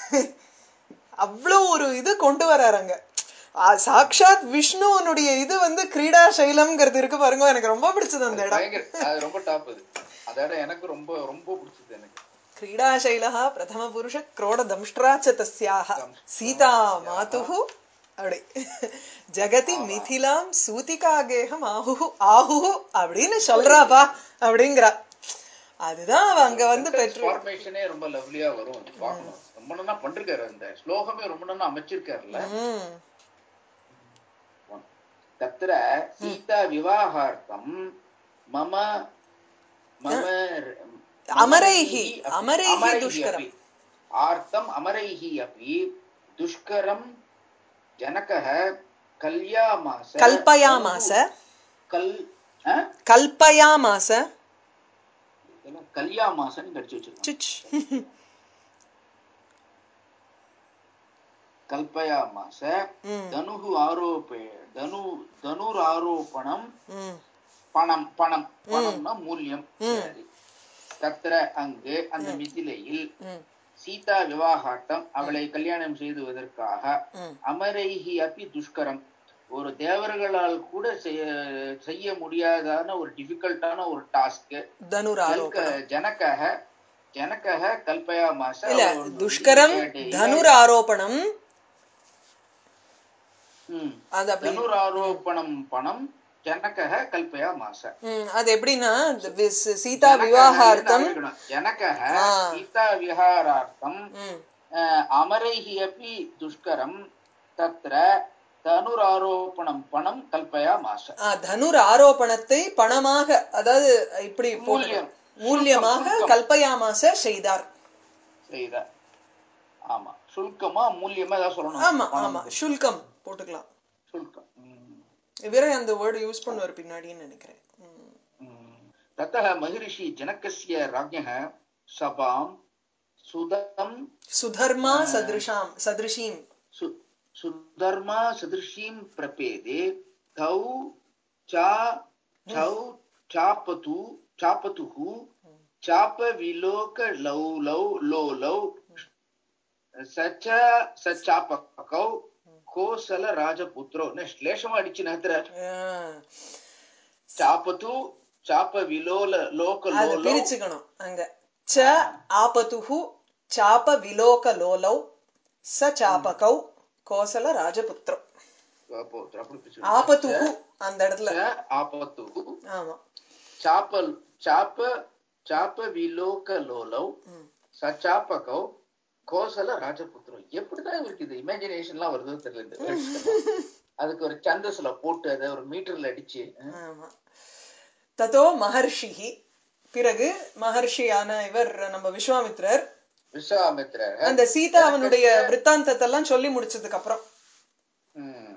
அவ்வளவு ஒரு இது கொண்டு வராருங்க ஆ, சாக்ஷாத் விஷ்ணுவனுடைய இது வந்து கிரீடா சைலம்ங்கிறது இருக்கு பாருங்க எனக்கு ரொம்ப பிடிச்சது அந்த இடம் பயங்கர அது ரொம்ப டாப் அது அதோட எனக்கு ரொம்ப ரொம்ப பிடிச்சது எனக்கு क्रीडाशैलः प्रथमपुरुष क्रोडदंष्ट्रा च तस्याः सीता मातुः அப்படி ஜெகதி மிதிலாம் சூதிகாகேகம் ஆஹுஹு ஆஹுஹு அப்படின்னு சொல்றாப்பா அப்படிங்கிறா அதுதான் அவ அங்க வந்து பெற்று ஃபார்மேஷனே ரொம்ப லவ்லியா வரும் அது பார்க்கணும் ரொம்ப நல்லா பண்றாரு அந்த ஸ்லோகமே ரொம்ப நல்லா அமைச்சிருக்காருல்ல ம் तत्र सीता विवाहार्थं मम मम अमरैः, अपि- अमरैः दुष्करम्। अपि आर्तम् अमरैः अपि दुष्करं जनकः कल्यामास கல்பயாமாச कल् ஆ? கல்பயாமாச இதெல்லாம் கல்யாமாசன்னு கடிச்சு வச்சிருக்காங்க சுச் கல்பயாமாச ம் தனுகு ஆரோபே தனு தனுராரோபணம் ம் பணம் பணம் பணம்னா மூல்யம் சரி தத்திர அங்கு அந்த மிதிலையில் ம் சீதா விவாகாட்டம் அவளை கல்யாணம் செய்துவதற்காக ம் அமரைஹி அப்பி துஷ்கரம் ஒரு தேவர்களால் கூட செய்ய செய்ய முடியாதான ஒரு டிஃபிகல்ட்டான ஒரு டாஸ்க் தனுராரோபணம் ஜனகக ஜனகக கல்பயாமாச இல்ல அவர் வந்து துஷ்கரம் இதை- தனுராரோபணம் ம். அது அப்படி தனுராரோபணம் பணம் ஜனகக கல்பயாமாச ம், அது எப்படின்னா இந்த வி- சீதா விவாகார்த்தம் ஜனகः ஆ. सीता विहारार्थम् ம், अमरैः अपि दुष्करं तत्र தனுராரோபணம் பணம் கல்பயாமாச ஆ, தனுர் ஆரோபணத்தை பணமாக அதாவது இப்படி போட்டு- மூல்யம். மூல்யமாக சுல்கம். கல்பயாமாச செய்தார் செய்த ஆமா சுல்கமா மூலியமா ஏதாவது சொல்லணும் ஆமா பணம் ஆமா சுல்கம் போட்டுக்கலாம் சுல்கம் ம். இவரே அந்த வேர்டு யூஸ் பண்ணுவார் பின்னாடின்னு நினைக்கிறேன் ம். ம். ततः महिर्षि जनकस्य राज्ञः सभां सुदं சுதர்மா சதிருஷாம் சதிருஷீம் सु सुधर्मा सदृशीं प्रपेदे तौ चा चौ चापतु चापतुः चापविलोक लौ लौ लो लौ स च स चापकौ ಕೋಸಲ ರಾಜಪುತ್ರೋ ನೆ ಶ್ಲೇಷಮ ಅಡಿಚಿನ ಹತ್ರ ஆ, ಚಾಪತು ಚಾಪ ವಿಲೋಲ ಲೋಕ அத ಲೋಲೋ பிரிச்சுக்கணும் அங்க ச ஆபதுஹு சாப விலோக லோலௌ ச சாபகௌ கோசல ராஜபுத்திரம் அப்படி பிரிச்சு ஆபத்துஹு அந்த இடத்துல ಚ ಆಪತ್ತು ஆமா ಚಾಪ ಚಾಪ ಚಾಪ ವಿಲೋಕ ಲೋಲೌ ம். ಸ ಚಾಪಕೌ கோசல ராஜபுத்திரம் எப்படிதான் இவருக்கு இது இமேஜினேஷன் எல்லாம் வருதோ தெரியல இந்த words எல்லாம். அதுக்கு ஒரு சந்தஸ்ல போட்டு அதை ஒரு மீட்டர்ல அடிச்சு ஆமா ததோ மகர்ஷிஹி பிறகு மகர்ஷியான இவர் நம்ம விஸ்வாமித்ரர் விஸ்வாமித்திரர் அந்த சீதா அவனுடைய விற்த்தாந்தத்தை எல்லாம் சொல்லி முடிச்சதுக்கு அப்புறம் ம்,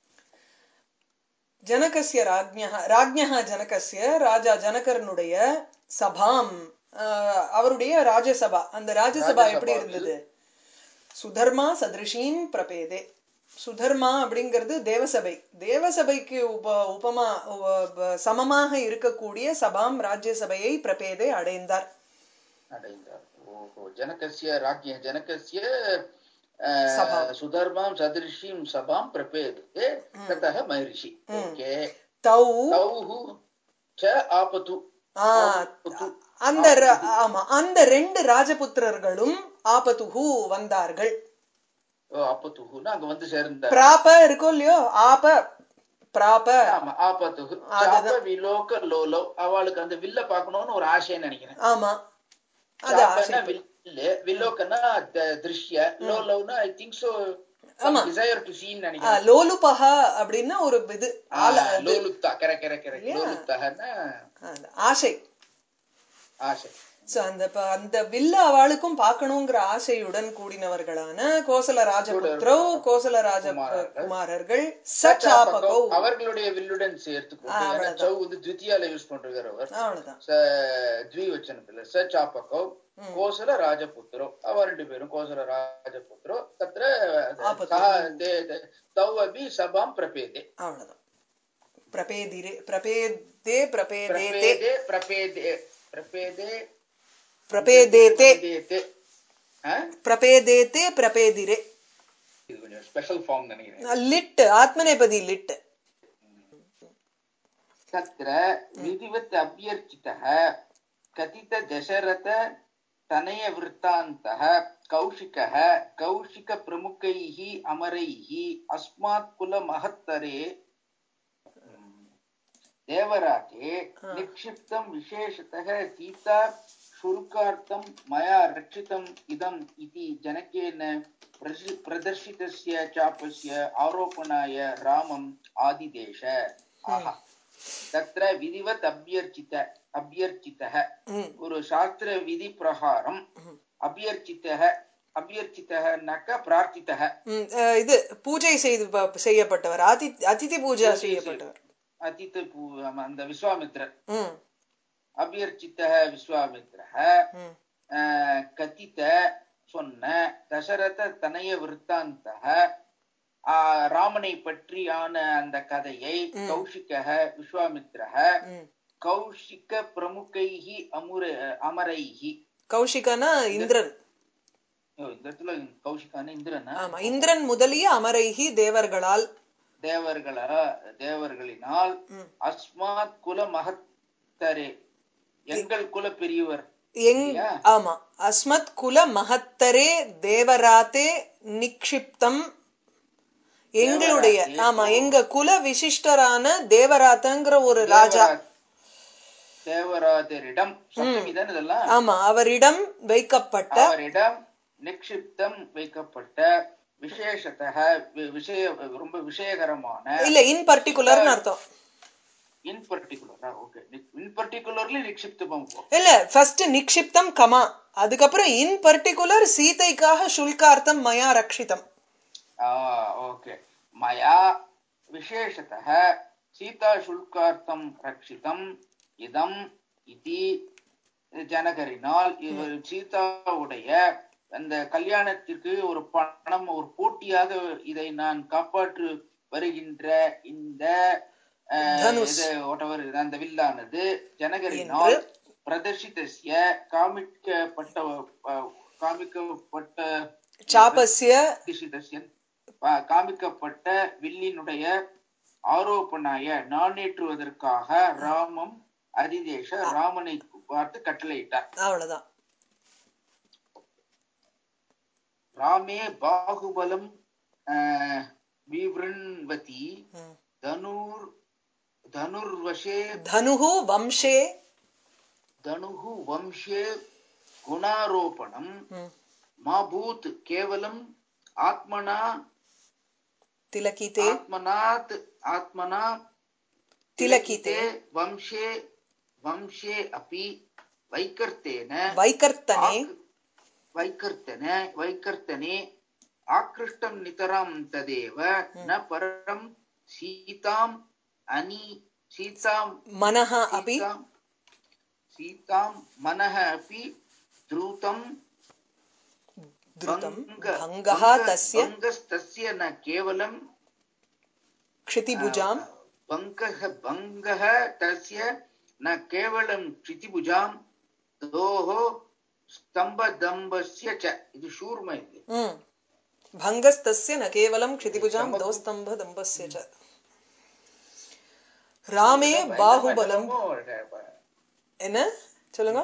ஜனகஸ்ய ராஜ்யா ராஜ்யா ஜனகஸ்ய ராஜா ஜனகரனுடைய சபாம் ஆஹ், அவருடைய ராஜசபா அந்த ராஜசபா எப்படி ராஜசபாவில் இருந்தது சுதர்மா சதிருஷீம் பிரபேதே சுதர்மா அப்படிங்கிறது தேவசபை தேவசபைக்கு உப உபமா உப- ப- சமமாக இருக்கக்கூடிய சபாம் ராஜ்யசபையை பிரபேதே அடைந்தார் அடைந்தார் ஓஹோ ஜனகஸ்ய ராஜ்ய ஜனகஸ்ய அஹ், சபாம். சுதர்மாம் சதிருஷிம் சபாம் பிரபேது தத்தக மகரிஷி ஓகே தௌ தௌஹு ச ஆபத்து ஆ, ஆபத்து. அந்த ர- ஆமா அந்த ரெண்டு ராஜபுத்திரர்களும் ஆபத்துஹு வந்தார்கள் ஓ ஆபத்துஹுன்னு அங்க வந்து சேர்ந்தார் பிராப இருக்கும் இல்லையோ ஆப பிராப ஆமா ஆபத்துஹு அதுதான். சாப விலோக லோலோ அவளுக்கு அந்த வில்ல பார்க்கணும்னு ஒரு ஆசைன்னு நினைக்கிறேன் ஆமா அது ஆசை சாபன்னா வில்லு வில்லோக்கன்னா த- திருஷ்ய லோலோன்னா I think so desire to seen ஆ, நினைக்கிறேன் லோலுபகா அப்படின்னா ஒரு இது ஆல ஆ, லோலுத்தா கரெ கரெ கரெ லோலுத்தகன்னா அந்த ஆசை ஆசை சோ அந்த ப- அந்த வில்ல அவளுக்கும் பார்க்கணுங்கிற ஆசையுடன் கூடினவர்களான கோசல ராஜபுத்திரோ கோசல ராஜ குமாரர்கள் சச்சாபகோ அவர்களுடைய வில்லுடன் சேர்த்துக்கொண்டு ஏன்னா சௌ வந்து த்வித்தியால யூஸ் பண்றாரு அவர் அவ்வளவுதான் ச- த்விவச்சனத்துல ச சாப்பகோ கோசல ராஜபுத்திரோ அவ ரெண்டு பேரும் கோசல ராஜபுத்திரோ தத்ர ஆபத்து. சஹ தே- தே- தௌ அபி சபாம் பிரபேதே அவ்வளவுதான் பிரபேதிரே பிரபேதே பிரபேதேதே பிரபேதே பிரபேதே பிரபேதே பிரபேதேதே பிரபேதே ஆ? பிரபேதேதே பிரபேதிரே இது கொஞ்சம் ஸ்பெஷல் ஃபார்ம் நினைக்கிறேன் லிட் ஆத்மநேபதி லிட் तत्र विधिवत् अभ्यर्चितः कथित दशरथ तनयवृत्तान्तः कौशिकः कौशिकप्रमुखैः अमरैः अस्मात् कुलमहत्तरे देवराजे निक्षिप्तं विशेषतः सीता शुल्कार्थं मया रक्षितम् इदम् इति जनकेन प्रदर्शि- प्रदर्शितस्य चापस्य आरोपणाय रामम् आदिदेश आहा तत्र विधिवत् अभ्यर्चित अभ्यर्चितः ம் ஒரு சாஸ்திர விதி பிரகாரம் அபியர்ச்சித்தக அபியர்ச்சித்தகனாக்க பிரார்த்தித்தக ம், அஹ், இது பூஜை செய்து ப- செய்யப்பட்டவர் அதி அதிதி பூஜா செய்யப்பட்டவர் அதித்த பூ- ஆமா, அந்த விஸ்வாமித்ரர் ம் அபியர்ச்சித்தக விஸ்வாமித்ரः ம் அஹ், கத்தித்த சொன்ன தசரத தனய விருத்தாந்தக ஆஹ், ராமனை பற்றியான அந்த கதையை கௌஷிகः விஸ்வாமித்ரः ம் கௌஷிக பிரமுகைஹி அமுர அமரைஹி கௌஷிகனா இந்திரன் ஓ, இந்த இடத்துல கௌஷிகான இந்திரனா ஆமா இந்திரன் முதலிய அமரைஹி தேவர்களால் தேவர்களா தேவர்களினால் ம். அஸ்மாத் குல மகத்தரே எங்கள் குல பெரியவர் எங் இல்லையா? ஆமா அஸ்மத் குல மகத்தரே தேவராத்தே நிக்ஷிப்தம் எங்களுடைய தேவராத்தே, ஆமா எங்க குல விசிஷ்டரான தேவராத்தங்கிற ஒரு ராஜா தேவரா- தேவராஜரிடம் சப்தமி தான் இதெல்லாம் ஆமா அவரிடம் வைக்கப்பட்ட அவரிடம் நிக்ஷிப்தம் வைக்கப்பட்ட விசேஷத்தக வி- விஷய ரொம்ப விஷயகரமான இல்ல இன் பர்டிகுலர்னு அர்த்தம் இன் பர்டிகுலரா ஓகே இன் பர்டிகுலர்லி நிக்ஷிப்தம் இல்ல ஃபர்ஸ்ட் நிக்ஷிப்தம் கமா அதுக்கப்புறம் இன் பர்டிகுலர் சீதைக்காக சுல்கார்த்தம் மயா ரக்ஷிதம் ஓகே மயா விசேஷத்தः சீதாசுல்கார்த்தம் ரட்சிதம் இதம் இதி ஜனகரினால் இவர் சீதாவுடைய அந்த கல்யாணத்திற்கு ஒரு பணம் ஒரு போட்டியாக இதை நான் காப்பாற்று வருகின்ற இந்த அஹ், தனுஷ். இது whatever, அந்த வில்லானது ஜனகரினால் பிரதர்ஷிதஸ்ய காமிக்கப்பட்ட அஹ், காமிக்கப்பட்ட சாபஸ்ய பிரதிஷ்டிதஸ்ய பா- காமிக்கப்பட்ட வில்லினுடைய ஆரோப்பனாய நாணேற்றுவதற்காக ராமம் அதிதேஷ ராமனை பார்த்து கட்டளையிட்டார் அவ்வளவுதான் ராமே பாகுபலம் ஆஹ், விவ்ருண்வதி ம். தனுர் தனுர்வசே தனுஹு வம்சே தனுகு வம்சே குணாரோபணம் ம். மா பூத் கேவலம் ஆத்மனா திலகிதே ஆத்மனாத் ஆத்மனா திலகிதே வம்சே வம்சே अपि வைக்கர்த்தேன வைகர்த்தனே ஆக்- வைக்கர்த்தன வைக்கர்த்தனே ஆக்ருஷ்டம் நிதரம் ததேவ ந பரம் சீதாம் அனி சீதாம் மனஹ அபி சீதாம் சீதாம் மனः अपि द्रुतं द्रुतं भङ्ग- भङ्गः भङ्ग- तस्य भङ्गस्तस्य न केवलं क्षितिभुजां भङ्गः भङ्गः तस्य न केवलं क्षितिभुजां दोः स्तम्भदम्बस्य च இது शूर्म இது ம் भङ्गस्तस्य न केवलं क्षितिभुजां स्तम्भ- दौस्तम्भदम्बस्य च ராமே பாகுபலம் என்ன சொல்லுங்க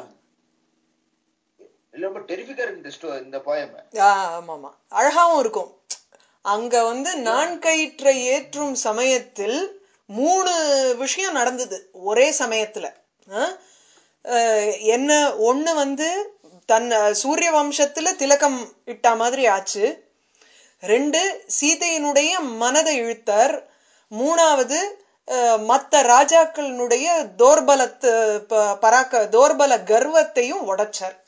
ரொம்ப டெரிஃபிக்கா இருக்கு இந்த ஸ்டோ இந்த போயம் ஆ, ஆமா ஆமா அழகாவும் இருக்கும் அங்க வந்து நான்கயிற்றை ஏற்றும் சமயத்தில் மூணு விஷயம் நடந்தது ஒரே சமயத்துல ஆ? அஹ், என்ன ஒண்ணு வந்து தன் சூரிய வம்சத்துல திலகம் இட்ட மாதிரி ஆச்சு ரெண்டு சீதையினுடைய மனதை இழுத்தார் மூணாவது அஹ், மத்த ராஜாக்களினுடைய தோர்பலத்து ப- பராக்க தோர்பல கர்வத்தையும் உடைச்சார்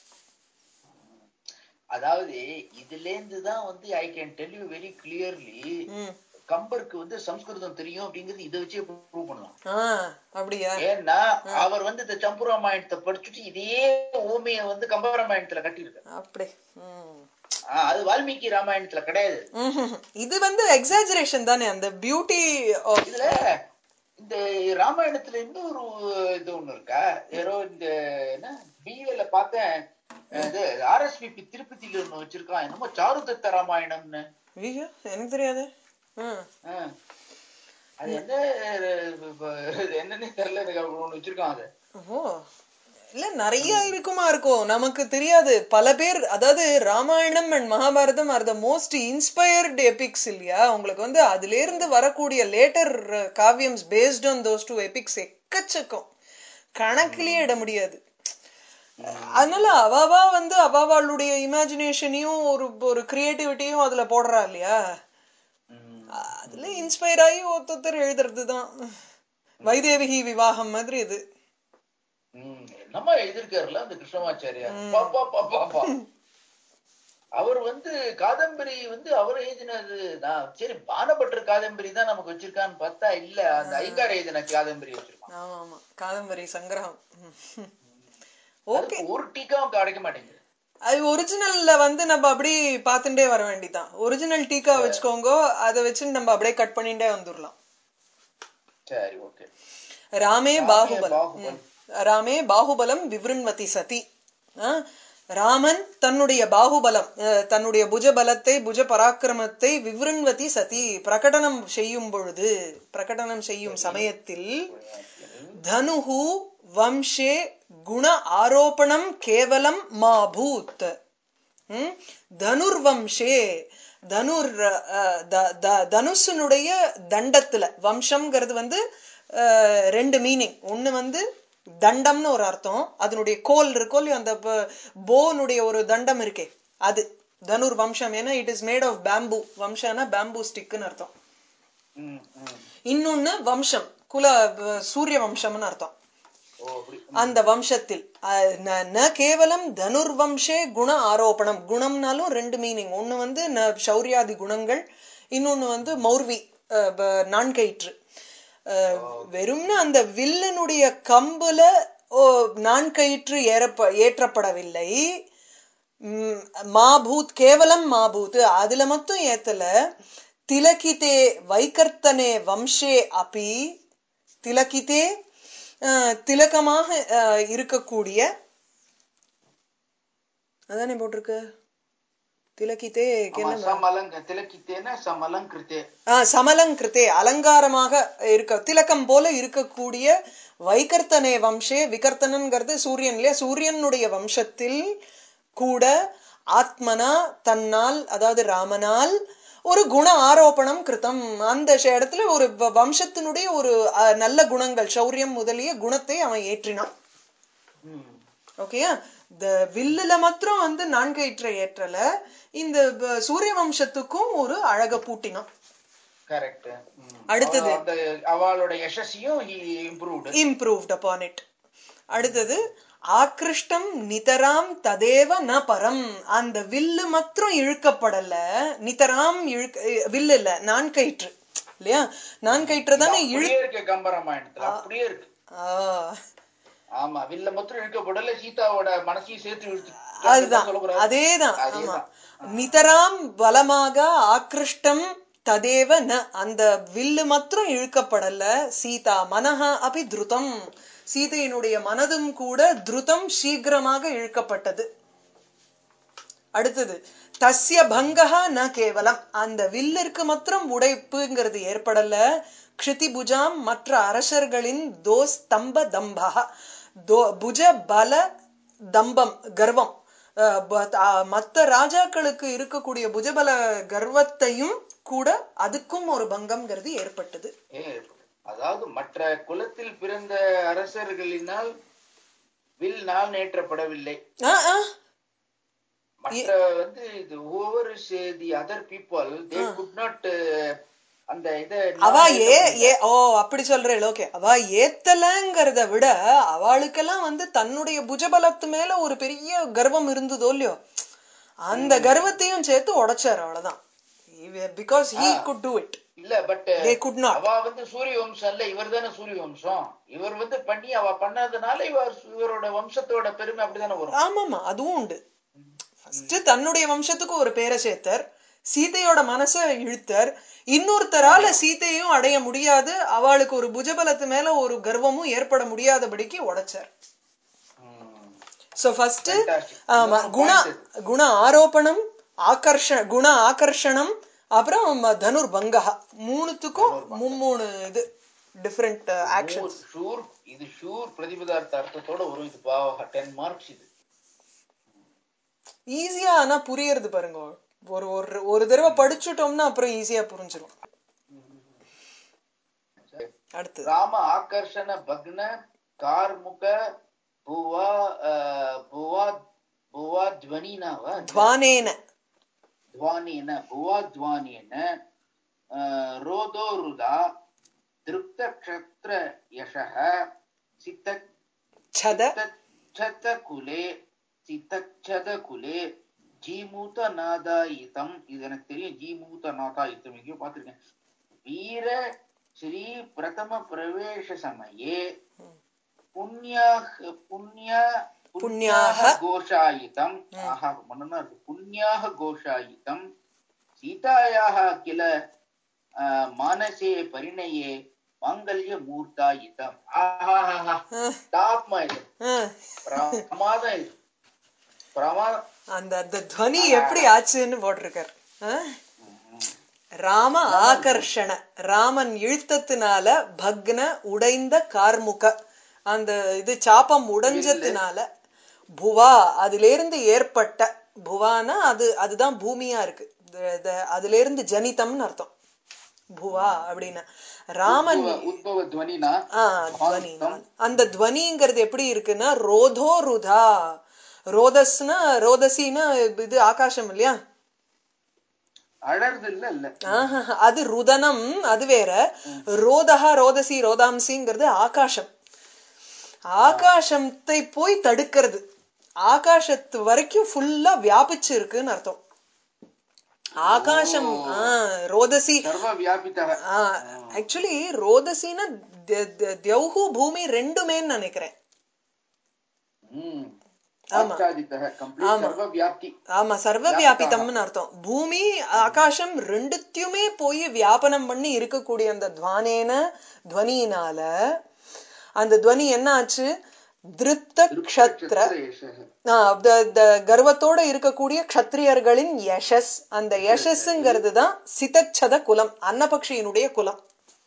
அதாவது இதுல இருந்து தான் வந்து I can tell you very clearly ம். கம்பருக்கு வந்து சம்ஸ்கிருதம் தெரியும் அப்படிங்கிறது இதை வச்சே ப்ரூவ் பண்ணலாம் ஆ அப்படியா ஏன்னா அவர் வந்து இந்த சம்புராமாயணத்தை படிச்சுட்டு இதே ஓமைய வந்து கம்பராமாயணத்துல கட்டியிருக்காரு அப்படி ம். ஆஹ் அது வால்மீகி ராமாயணத்துல கிடையாது ம்ஹும். இது வந்து எக்ஸாஜரேஷன் தானே அந்த பியூட்டி இதுல இந்த ராமாயணத்துல இன்னொரு இது ஒண்ணு இருக்கா யாரோ இந்த என்ன பிஏல பார்த்தேன் இது ஆர்எஸ்பிபி திருப்பதியில ஒண்ணு வச்சிருக்கான் என்னமோ சாருதத்த ராமாயணம்னு ஐயோ எனக்கு தெரியாது ம். ஆ. அது என்ன இப்ப என்னன்னே தெரியல எனக்கு அப்படி ஒண்ணு வச்சிருக்கான் அது ஓ இல்ல நிறைய இருக்குமா இருக்கும் நமக்கு தெரியாது பல பேர் அதாவது Ramayanam and Mahabharatam are the most inspired epics இல்லையா உங்களுக்கு வந்து அதுல இருந்து வரக்கூடிய லேட்டர் காவியம்ஸ் based on those two epics எக்கச்சக்கம் கணக்கிலேயே இட முடியாது அதனால அவாவா வந்து அவாவாளுடைய இமேஜினேஷனையும் ஒரு ஒரு கிரியேட்டிவிட்டியும் அதுல போடுறா இல்லையா ம். அதுல இன்ஸ்பயர் ஆகி ஒருத்தர் எழுதுறது தான் வைதேவிகி விவாகம் மாதிரி இது ம். என்னமா எழுதியிருக்காருல்ல அந்த கிருஷ்ணமாச்சாரியார் பாப்பா பாப்பா பா அவர் வந்து காதம்பரி வந்து அவர் எழுதினது நான் சரி பானபட்டர் காதம்பரி தான் நமக்கு வச்சிருக்கான்னு பார்த்தா இல்ல அந்த ஐங்கார் எழுதின காதம்பரி வச்சிருக்கான் ஆமா ஆமா காதம்பரி சங்கிரகம் ஓகே அதுக்கு ஒரு டீக்காவும் கிடைக்க மாட்டேங்குது அது ஒரிஜினல்ல வந்து நம்ம அப்படி பார்த்துட்டே வர வேண்டியதான் ஒரிஜினல் டீக்கா வச்சுக்கோங்க அதை வச்சு நம்ம அப்படியே கட் பண்ணிட்டே வந்துடலாம் சரி ஓகே ராமே பாகுபலம் பாகுபலம். ம். ராமே பாகுபலம் விவ்ருண்வதி சதி ஆ? ராமன் தன்னுடைய பாகுபலம் அஹ், தன்னுடைய புஜபலத்தை புஜ பராக்கிரமத்தை விவ்ருண்வதி சதி பிரகடனம் செய்யும் பொழுது பிரகடனம் செய்யும் சமயத்தில் தனுஹு வம்சே குண ஆரோபணம் கேவலம் மாபூத் ம்? தனுர்வம்சே தனுர் அஹ், த- த- தனுஷனுடைய தண்டத்துல வம்சம்ங்கிறது வந்து அஹ், ரெண்டு மீனிங் ஒண்ணு வந்து தண்டம்னு ஒரு அர்த்தம் அதனுடைய கோல் இருக்கோ இல்லையோ அந்த போனுடைய ஒரு தண்டம் இருக்கே அது தனுர் வம்சம் ஏன்னா it is made of bamboo வம்சம்னா பேம்பு ஸ்டிக்னு அர்த்தம் ம் ம் இன்னொன்னு வம்சம் குல அஹ், சூரிய வம்சம்னு அர்த்தம் ஓ அப்படி அந்த வம்சத்தில் அஹ், ந- ந கேவலம் தனுர்வம்சே குண ஆரோபணம் குணம்னாலும் ரெண்டு மீனிங் ஒண்ணு வந்து ந சௌரியாதி குணங்கள் இன்னொன்னு வந்து மௌர்வி அஹ், ப- நான்கயிற்று அஹ், வெறும்னு அந்த வில்லனுடைய கம்புல ஓ நான்கயிற்று ஏறப்ப ஏற்றப்படவில்லை ம், மாபூத் கேவலம் மாபூத் அதுல மட்டும் ஏத்தல திலகிதே வைகர்த்தனே வம்சே அபி திலகிதே அஹ், திலகமாக அஹ், இருக்கக்கூடிய அதானே போட்டிருக்கு திலகிதே ஆமா, சமலங்க திலக்கித்தேன சமலங்கிருத்தே ஆ, சமலங்கிருத்தே அலங்காரமாக இருக்க திலக்கம் போல இருக்கக்கூடிய வைகர்த்தனே வம்சே விகர்த்தனன்கிறது சூரியன் இல்லையா சூரியனுடைய வம்சத்தில் கூட ஆத்மனா தன்னால் அதாவது ராமனால் ஒரு குண ஆரோபணம் கிருத்தம் அந்த ஷ- இடத்துல ஒரு வ- வம்சத்தினுடைய ஒரு அ, நல்ல குணங்கள் சௌரியம் முதலிய குணத்தை அவன் ஏற்றினான் ம் ஓகேயா இந்த வில்லுல மாத்திரம் வந்து நான்கயிற்றை ஏற்றல இந்த ப- சூரிய வம்சத்துக்கும் ஒரு அழக பூட்டினான் கரெக்ட் அடுத்தது. அந்த அவளோட யசஸையும் இம்ப்ரூவ்டு இம்ப்ரூவ்ட் அப்பான் இட் அடுத்தது ஆக்ருஷ்டம் நிதராம் ததேவ ந பரம் அந்த வில்லு மாத்திரம் இழுக்கப்படல நிதராம் இழுக்க வில்லு இல்ல நான்கயிற்று இல்லையா நான்கயிற்று தானே இழு அப்படியே இருக்கு கம்பராமாயணத்துல அப்படியே இருக்கு ஆ, ஆமா வில்ல மொத்தம் இழுக்கப்படல சீதாவோட மனசையும் சேர்த்து இழுத்து அதுதான் சொல்ல போறாரு அதேதான் ஆமா அதேதான். நிதராம் பலமாக ஆக்ருஷ்டம் ததேவ ந அந்த வில்லு மாத்திரம் இழுக்கப்படல சீதா மனஹா அபி திருதம் சீதையினுடைய மனதும் கூட திருதம் சீக்கிரமாக இழுக்கப்பட்டது அடுத்தது தஸ்ய பங்கஹா ந கேவலம் அந்த வில்லிற்கு மாத்திரம் உடைப்புங்கிறது ஏற்படல க்ஷிதிபுஜாம் மற்ற அரசர்களின் தோஸ்தம்ப தம்பா தோ புஜ பல தம்பம் கர்வம் அஹ் ப- அஹ் மத்த ராஜாக்களுக்கு இருக்கக்கூடிய புஜபல கர்வத்தையும் கூட அதுக்கும் ஒரு பங்கம்ங்கிறது ஏற்பட்டது ஏ, அதாவது மற்ற குலத்தில் பிறந்த அரசர்களினால் வில் நாள் நேற்றப்படவில்லை ஆ, ஆ, மற்ற வந்து இது over the other people they could not அந்த இத அவ ஏ ஏ ஓ அப்படி சொல்றேன் ஓகே அவ ஏத்தலங்கிறத விட அவளுக்கெல்லாம் வந்து தன்னுடைய புஜபலத்து மேல ஒரு பெரிய கர்வம் இருந்ததோ இல்லையோ அந்த கர்வத்தையும் சேர்த்து உடைச்சாரு அவ்வளவுதான் because he could do it இல்ல பட் They could not. அவ வந்து சூரிய வம்சம் இல்ல இவர் தானே சூரிய வம்சம் இவர் வந்து பண்ணி அவ பண்ணாதனால இவர் இவரோட வம்சத்தோட பெருமை அப்படிதானே வரும் ஆமாமா அதுவும் உண்டு ஃபர்ஸ்ட் தன்னுடைய வம்சத்துக்கு ஒரு பேரை சேர்த்தார் சீதையோட மனசை இழுத்தார் இன்னொருத்தரால சீதையும் அடைய முடியாது அவளுக்கு ஒரு புஜபலத்து மேல ஒரு கர்வமும் ஏற்பட முடியாதபடிக்கு உடைச்சார் ம். So first Fantastic. ஆமா இன்னொரு குண point இது. குண ஆரோபணம் ஆகர்ஷ குண ஆகர்ஷணம் அப்புறம் தனுர் பங்கா மூணுத்துக்கும் மும்மூணு இது டிஃப்ரெண்ட் ஆக்ஷன் ஷூர் இது ஷூர் பிரதிபதார்த்த அர்த்தத்தோட வரும் இது பாவ டென் மார்க்ஸ் இது ஈஸியா ஆனா புரியறது பாருங்க ஒரு ஒரு ஒரு தடவை படிச்சுட்டோம்னா அப்புறம் ஈஸியா புரிஞ்சிடும் அடுத்து ராம ஆகர்ஷண பக்ன கார்முக புவா அஹ், புவா புவா துவனினாவா துவானேன ध्वानेन भुवाध्वानेन अ, रोदोरुदा दृप्तक्षत्रयशः सित சத சித்தச்சதகுலே சித்தச்சதகுலே ஜீமூதநாதாயிதம் இது எனக்கு தெரியும் ஜீமூதநாதாயிதம் எங்கேயோ பார்த்திருக்கேன் வீர ஸ்ரீ பிரதம பிரவேச சமயே புண்ணியாக புண்ணிய புண்ணியாக கோஷாயிதம் ஆஹா மன்னனா இருக்கு புண்ணியாக கோஷாயிதம் சீதாயாக கில ஆஹ், மானசே பரிணயே மாங்கல்ய மூர்த்தாயிதம் ஆஹா டாப் இது அஹ், பிரமாதம் இது பிரமாதம் அந்த அந்த துவனி எப்படி ஆச்சுன்னு போட்டிருக்கார் அஹ்? ராம ஆகர்ஷண ராமன் இழுத்தத்தினால பக்ன உடைந்த கார்முக அந்த இது சாப்பம் உடைஞ்சதுனால புவா அதுல இருந்து ஏற்பட்ட புவானா அது அதுதான் பூமியா இருக்கு த- த- அதுல இருந்து ஜனிதம்னு அர்த்தம் புவா அப்படின்னா ராமன் உத்பவ- உத்பவ துவனினா ஆ, துவனி அந்த துவனிங்கிறது எப்படி இருக்குன்னா ரோதோ ருதா ரோதஸ்னா ரோதசினா இது ஆகாசம் இல்லையா அழறது இல்ல இல்ல ஆஹா, அது ருதனம் அது வேற ரோதஹா ரோதசி ரோதாம்சிங்கிறது ஆகாசம் ஆகாசத்தை போய் தடுக்கிறது ஆகாசத்து வரைக்கும் ஃபுல்லா வியாபிச்சு இருக்குன்னு அர்த்தம் ஆகாசம் ஆ, ரோதசி சர்வ வியாபித்தக ஆக்சுவலி ரோதசினா த- த- தியௌஹு பூமி ரெண்டுமேன்னு நினைக்கிறேன் ம் ஆச்சாதித்தக கம்ப்ளீட் சர்வ வியாப்தி ஆமா சர்வ வியாபிதம்னு அர்த்தம் பூமி ஆகாசம் ரெண்டுத்தையுமே போய் வியாபனம் பண்ணி இருக்கக்கூடிய அந்த துவானேன துவனியினால அந்த துவனி என்ன ஆச்சு திருப்த க்ஷத்ர க்ஷத்ரேஷக. ஆ, the- the கர்வத்தோட இருக்கக்கூடிய க்ஷத்ரியர்களின் யசஸ் அந்த யசஸ்ங்கிறது தான் சிதச்சத குலம் அன்னபக்ஷியினுடைய குலம்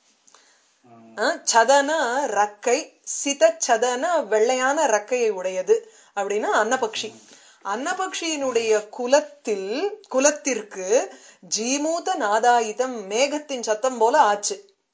ம். ஆ, சதன ரக்கை சிதச்சதன வெள்ளையான ரக்கையை உடையது அப்படின்னா அன்னபக்ஷி அன்னபக்ஷியினுடைய குலத்தில் குலத்திற்கு ஜீமூத நாதாயுதம் மேகத்தின் சத்தம் போல ஆச்சு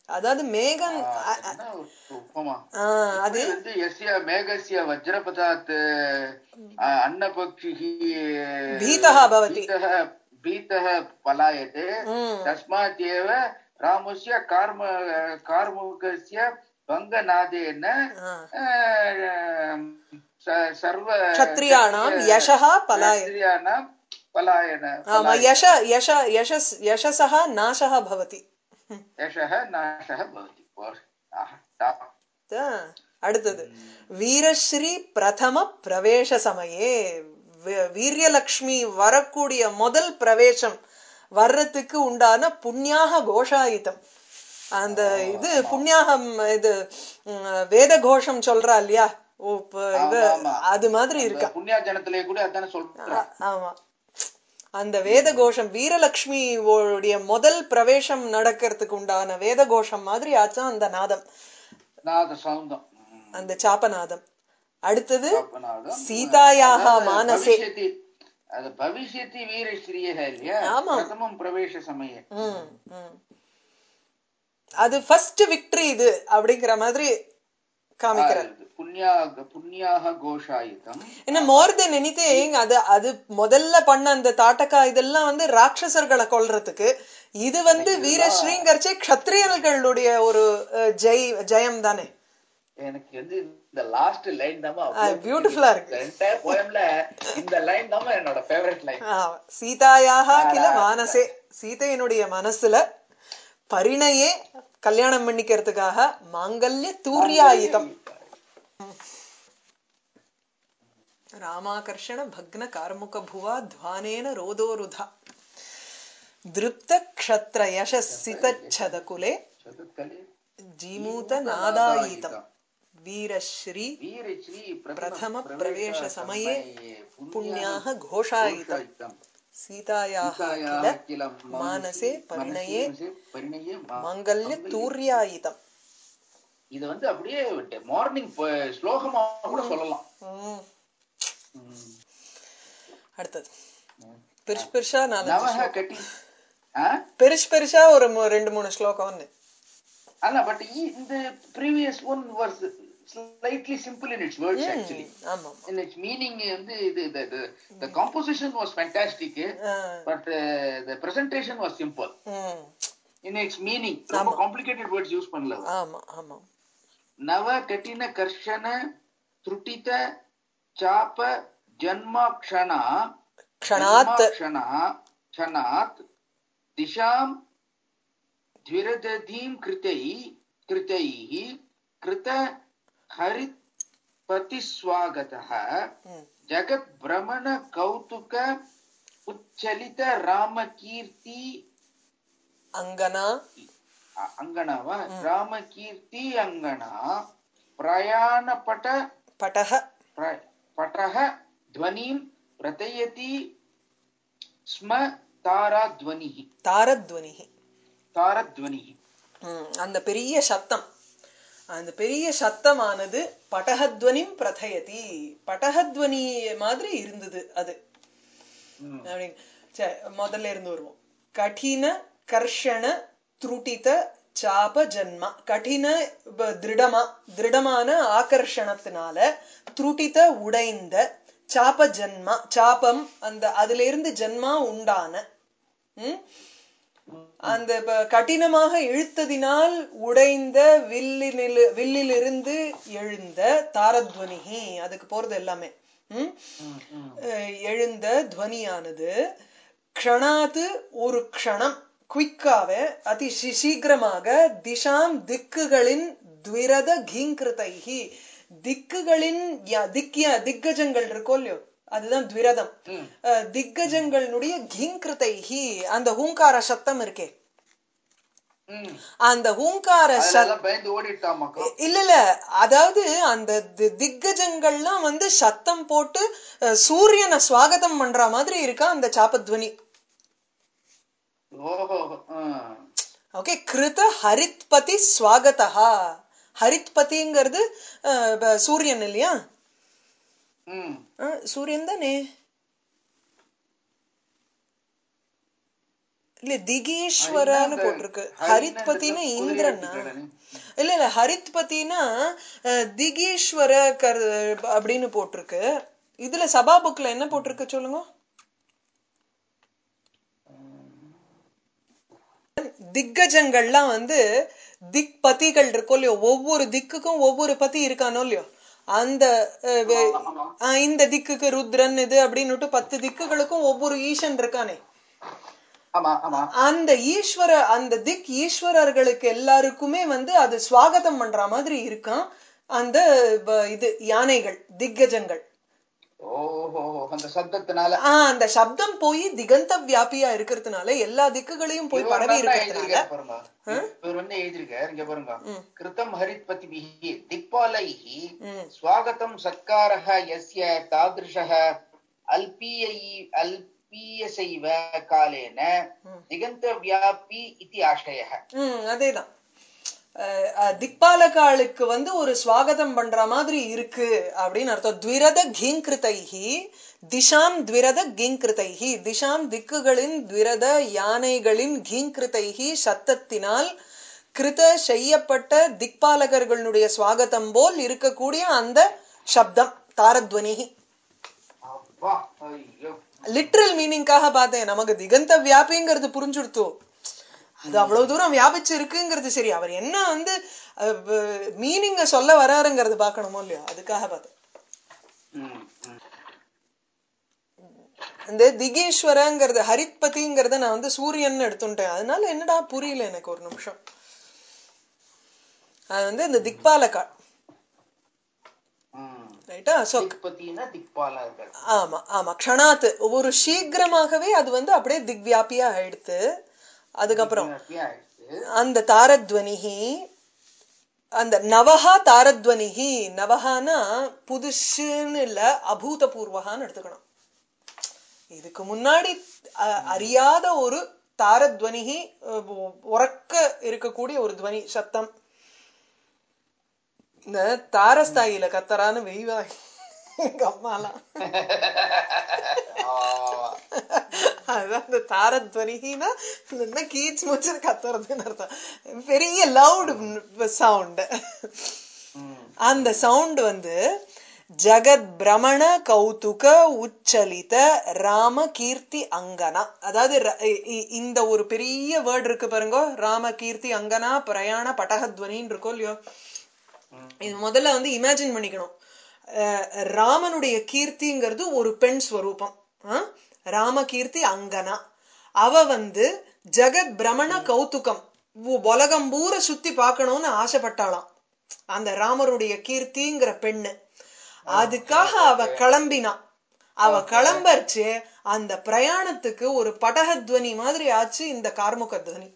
அதாவது மேகன் ஆ, என்ன ஒரு உப்பமா ஆ, அது எப்படி வந்து எஸ்ய மேகஸ்ய வஜ்ரபதாத் अन्नपक्षिः भीतः भवति। भीतः भीतः पलायते ம். तस्मात् एव रामस्य कार्म कार्मुकस्य भङ्गनादेन ஆ. अ, स- सर्व क्षत्रियाणां यशः पलायते क्षत्रियाणां पलायन ஆமா पलायन। யஷ யஷ யஷஸ் யசசः நாசः भवति यशः नाशः भवति आह, stop. ஆ, அடுத்தது வீரஸ்ரீ பிரதம பிரவேச சமயே வி- வீரியலக்ஷ்மி வரக்கூடிய முதல் பிரவேசம் வர்றதுக்கு உண்டான புண்ணியாக கோஷாயுதம் அந்த இது புண்ணியாகம் இது ம், வேத கோஷம் சொல்றா இல்லையா ஓ, இப்ப இவ ஆமா, ஆமா. அது மாதிரி அந்த இருக்கா புண்ணியாஜனத்திலே கூட அதான சொல்றேன் ஆமா அந்த வேத கோஷம் வீரலட்சுமி உடைய முதல் பிரவேசம் நடக்கிறதுக்கு உண்டான வேத கோஷம் மாதிரி ஆச்சான் அந்த நாதம் நாத சவுந்தம் ம். அந்த சாப்பநாதம் அடுத்தது சாப்பநாதம். சீதாயாக அதாவது மானசே பவிஷ்யதி அது பவிஷ்யதி வீரஸ்ரீயः இல்லையா ஆமா. பிரதமம் பிரவேச சமயே ம், ம். அது ஃபர்ஸ்ட் விக்டரி இது அப்படிங்கிற மாதிரி காமிக்கிறார் அது புண்ணியாக புண்ணியாக கோஷாயுதம் என்ன மோர் தென் எனிதிங் அது அது முதல்ல பண்ண அந்த தாட்டக்கா இதெல்லாம் வந்து ராட்சசர்களை கொல்றதுக்கு இது வந்து வீரஸ்ரீங்கரிச்சே க்ஷத்ரியர்களுடைய ஒரு அஹ், ஜெய் ஜெயம் தானே எனக்கு வந்து இந்த லாஸ்ட் லைன் தான் பியூட்டிஃபுல்லா இருக்கு என்டையர் போயம்ல இந்த லைன் தான் என்னோட ஃபேவரட் லைன் ஆ, சீதாயாக கில மானசே சீதையினுடைய மனசுல பரிணையே கல்யாணம் பண்ணிக்கிறதுக்காக மாங்கல்ய தூரியாயுதம் ராமாகர்ஷண பக்ன கார்முக புவா துவானேன ரோதோருதா திருப்த க்ஷத்ர யசித குலே சதுர்கலே ஜீமூத நாதாயிதம் வீரஸ்ரீ வீரஸ்ரீ பிரதம பிரவேச சமயே புண்ணியாக புண்ணியாக கோஷாயிதம் கோஷாயுதம் சீதாயாக சீதாயாக கில கில மானசே பரிணயே மனசே பரிணயே மா- மாங்கல்ய தூர்யாயுதம் இது வந்து அப்படியே மார்னிங் ஸ்லோகமா கூட சொல்லலாம் ம். ம். அடுத்தது பெருசு பெருசா நாலஞ்சு நவஹ ஸ்லோகம். கட்டி ஆ? பெருசு பெருசா ஒரு மூ- ரெண்டு மூணு ஸ்லோகம்னு அல்ல பட் இந்த previous one was slightly simple in its words actually ஆமா இன் இட்ஸ் மீனிங் வந்து இது the composition was fantastic ah, but the presentation was simple hmm. In its meaning ரொம்ப காம்ப்ளிகேட்டட் வேர்ட்ஸ் யூஸ் பண்ணல ஆமா ஆமா நவ கட்டின கர்ஷன त्रुटित चाप जन्माक्षणा க்ஷணாத் जन्माक्षणा क्षणात् दिशां द्विरदधीं कृतै कृतैः कृत हरित्पतिस्वागतः ம். जगद्भ्रमण कौतुक उच्चलित रामकीर्ति அங்கனா अ- अङ्गना वा रामकीर्ति अङ्गना प्रयाणपट பட்டக प्र- पटः ध्वनिं प्रतयति स्म ताराध्वनिः தாரத்வனி तारध्वनिः ம், அந்த பெரிய சத்தம் அந்த பெரிய சத்தமானது பட்டகத்வனிம் பிரதயதி பட்டகத்வனி மாதிரி இருந்தது அது ம். அப்படின்னு சரி முதல்ல இருந்து வருவோம் கடின கர்ஷண துருட்டித சாப ஜன்மா கடின ப- திருடமா திருடமான ஆகர்ஷணத்தினால துருட்டித உடைந்த சாப ஜன்மா சாபம் அந்த அதுல இருந்து ஜன்மா உண்டான ம்? அந்த ப- கடினமாக இழுத்ததினால் உடைந்த வில்லினில் வில்லிலிருந்து எழுந்த தாரத்வனிகி அதுக்கு போறது எல்லாமே ம்? ம், ம். அஹ் எழுந்த துவனியானது க்ஷணாத்து ஒரு க்ஷணம் குயிக்காக அதி சி- சீக்கிரமாக திஷாம் திக்குகளின் துவிரத கீங்கிருதைகி திக்குகளின் ய- திக்ய திக்கஜங்கள் இருக்கோ இல்லையோ அதுதான் துவிரதம் ம். அஹ் திக்கஜங்களுடைய கீங்கிருதைகி அந்த ஹூங்கார சத்தம் இருக்கே ம். அந்த ஹூங்கார அதுல சத் எல்லாம் பயந்து ஓடிட்டாமாக்கா இல்ல இல்ல அதாவது அந்த தி- திக்கஜங்கள்லாம் வந்து சத்தம் போட்டு அஹ், சூரியனை சுவாகதம் பண்ற மாதிரி இருக்கா அந்த சாபத்வனி ஓஹோ ஆ. ஓகே கிருத ஹரித்பதி ஸ்வாகதா ஹரித்பதிங்கிறது அஹ், ப- சூரியன் இல்லையா ம். அஹ், சூரியன் தானே இல்ல திகீஸ்வரன்னு போட்டிருக்கு ஹரித் பத்தினா இந்திரனா இல்ல இல்ல ஹரித் பத்தினா அஹ், திகீஸ்வர கர் அப்படின்னு போட்டிருக்கு இதுல சபா புக்ல என்ன போட்டிருக்கு சொல்லுங்க திக்கஜங்கள்லாம் வந்து திக் பதிகள் இருக்கும் இல்லையோ ஒவ்வொரு திக்குக்கும் ஒவ்வொரு பதி இருக்கானோ இல்லையோ அந்த அஹ், வே- அஹ், இந்த திக்குக்கு ருத்ரன் இது அப்படின்னுட்டு பத்து திக்குகளுக்கும் ஒவ்வொரு ஈசன் இருக்கானே ஆமா ஆமா அந்த ஈஸ்வர அந்த திக் ஈஸ்வரர்களுக்கு எல்லாருக்குமே வந்து அது ஸ்வாகதம் பண்ற மாதிரி இருக்கான் அந்த ப- இது யானைகள் திக்கஜங்கள் ஓஹோ அந்த சப்தத்தினால ஆஹ் அந்த சப்தம் போய் திகந்த வியாபியா இருக்கிறதுனால எல்லா திக்குகளையும் போய் இவர் பரவி நல்லா இருக்கிறதுனால எழுதியிருக்காரு பாருங்க இவர் வந்து எழுதியிருக்காரு இங்க பாருங்க கிருத்தம் ஹரித்பதிபிஹி திக்பாலைஹி ஸ்வாகதம் சத்காரः யஸ்ய தாதிருஷः அல்பீயை அல்பீயசைவ காலேன திகந்த வியாபி இதி ஆஷயः ம் அதேதான் அஹ், அஹ், திக்பாலகாளுக்கு வந்து ஒரு ஸ்வாகதம் பண்ற மாதிரி இருக்கு அப்படின்னு அர்த்தம் த்விரத கீங்கிருதைஹி திஷாம் த்விரத கீங்கிருதைஹி திஷாம் திக்குகளின் த்விரத யானைகளின் கீங்கிருதைஹி சத்தத்தினால் கிருத செய்யப்பட்ட திக்பாலகர்களுடைய ஸ்வாகதம் போல் இருக்கக்கூடிய அந்த சப்தம் தாரத்வனிஹி அப்பா ஐயோ லிட்ரல் மீனிங்காக பார்த்தேன் நமக்கு திகந்த வியாபிங்கிறது புரிஞ்சுடுத்தோ அது அவ்வளவு தூரம் வியாபிச்சு இருக்குங்கிறது சரி அவர் என்ன வந்து மீனிங்க சொல்ல வராருங்கிறது பார்க்கணுமோ இல்லையோ அதுக்காக பார்த்தேன் ம், ம். இந்த திகேஸ்வரங்கிறது ஹரித்பதிங்கிறத நான் வந்து சூரியன் எடுத்துட்டேன் அதனால என்னடா புரியல எனக்கு ஒரு நிமிஷம் அது வந்து இந்த திக்பாலகா ம். ரைட்டா சோ திக்பதினா திக்பாலா இருக்காரு ஆமா ஆமா க்ஷணாத்து ஒரு சீக்கிரமாகவே அது வந்து அப்படியே திக்வியாபியா ஆயிடுத்து அதுக்கப்புறம் அப்படியே ஆயிடுச்சு அந்த தாரத்வனிகி அந்த நவஹா தாரத்வனிகி நவஹானா புதுசுன்னு இல்ல அபூதபூர்வகான்னு எடுத்துக்கணும் இதுக்கு முன்னாடி அ- அறியாத ஒரு தாரத்வனிகி அஹ், உ- உறக்க இருக்கக்கூடிய ஒரு துவனி சத்தம் இந்த தாரஸ்தாயில கத்தரான்னு வெய்வா எங்க அம்மாலாம் ஆ. அதுதான் இந்த தாரத்வனிகினா என்ன கீச் முச்சு கத்துறதுன்னு அர்த்தம் பெரிய லவுட் சவுண்ட் ம். அந்த சவுண்ட் வந்து ஜகத் பிரமண கௌதுக உச்சலித ராம கீர்த்தி அங்கனா அதாவது ர- இ- இ- இந்த ஒரு பெரிய வேர்ட் இருக்கு பாருங்க ராம கீர்த்தி அங்கனா பிரயாண பட்டகத்வனின்னு இருக்கோ இல்லையோ இது முதல்ல வந்து இமேஜின் பண்ணிக்கணும் அஹ் ராமனுடைய கீர்த்திங்கிறது ஒரு பெண் ஸ்வரூபம் ஆ? ராம கீர்த்தி அங்கனா அவ வந்து ஜெகத் பிரமண கௌதுகம் உ- உலகம் பூரா சுத்தி பார்க்கணும்னு ஆசைப்பட்டாளாம் அந்த ராமருடைய கீர்த்திங்கிற பெண்ணு அதுக்காக அவ கிளம்பினா அவ கிளம்பர்ச்சு அந்த பிரயாணத்துக்கு ஒரு படகத்வனி மாதிரி ஆச்சு இந்த கார்முக துவனி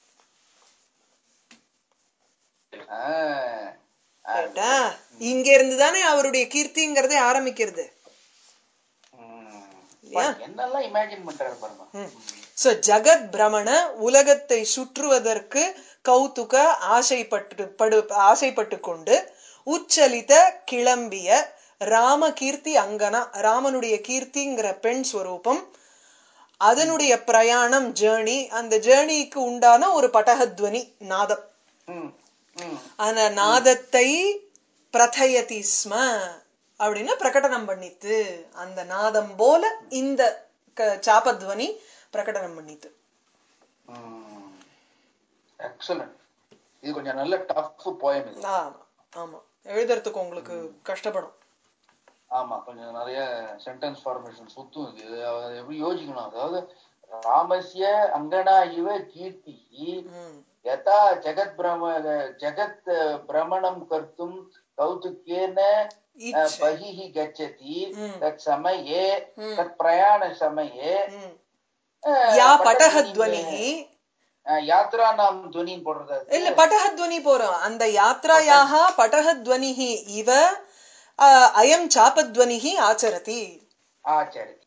ஆ. ரைட்டா இங்க இருந்து தானே அவருடைய கீர்த்திங்கிறதே ஆரம்பிக்கிறது ம். இல்லையா? என்னெல்லாம் இமேஜின் பண்றாரு பாருங்க சோ ஜகத் பிரமண உலகத்தை சுற்றுவதற்கு கௌதுக ஆசைப்பட்டு படு ஆசைப்பட்டு கொண்டு உச்சலித கிளம்பிய ராம கீர்த்தி அங்கனா ராமனுடைய கீர்த்திங்கிற பெண் ஸ்வரூபம் அதனுடைய பிரயாணம் ஜேர்னி அந்த ஜேர்னிக்கு உண்டான ஒரு பட்டகத்வனி நாதம் ம். ம். அந்த நாதத்தை பிரதயதி ஸ்ம அப்படின்னு பிரகடனம் பண்ணித்து அந்த நாதம் போல இந்த க- சாபத்வனி பிரகடனம் பண்ணித்து எக்ஸலண்ட் இது கொஞ்சம் நல்ல டஃப் போயம் இது ஆமா ஆமா எழுதுறதுக்கு உங்களுக்கு கஷ்டப்படும் ஆமா கொஞ்சம் நிறைய சென்டென்ஸ் ஃபார்மேஷன் சுத்தும் இது இது அதை எப்படி யோசிக்கணும் அதாவது ராமஸ்ய அங்கனா இவ கீர்த்தி ம். யதா ஜெகத் பிரம ஜெகத் பிரமணம் கர்த்தும் கௌதுக்கேன இச்ச. बहिः गच्छति ம். तत् समये ம். तत् प्रयाणसमये ம். அஹ், யா பட்டத்வனி, பட்டகத்வனி அஹ், யாத்ரானாம் துவனின்னு போடுறது அது. இல்ல பட்டகத்வனி போறோம் அந்த யாத்ராயாக பட்டகத்வனிஹி இவ அஹ், அயம் சாபத்வனிஹி ஆச்சரதி ஆச்சரியம்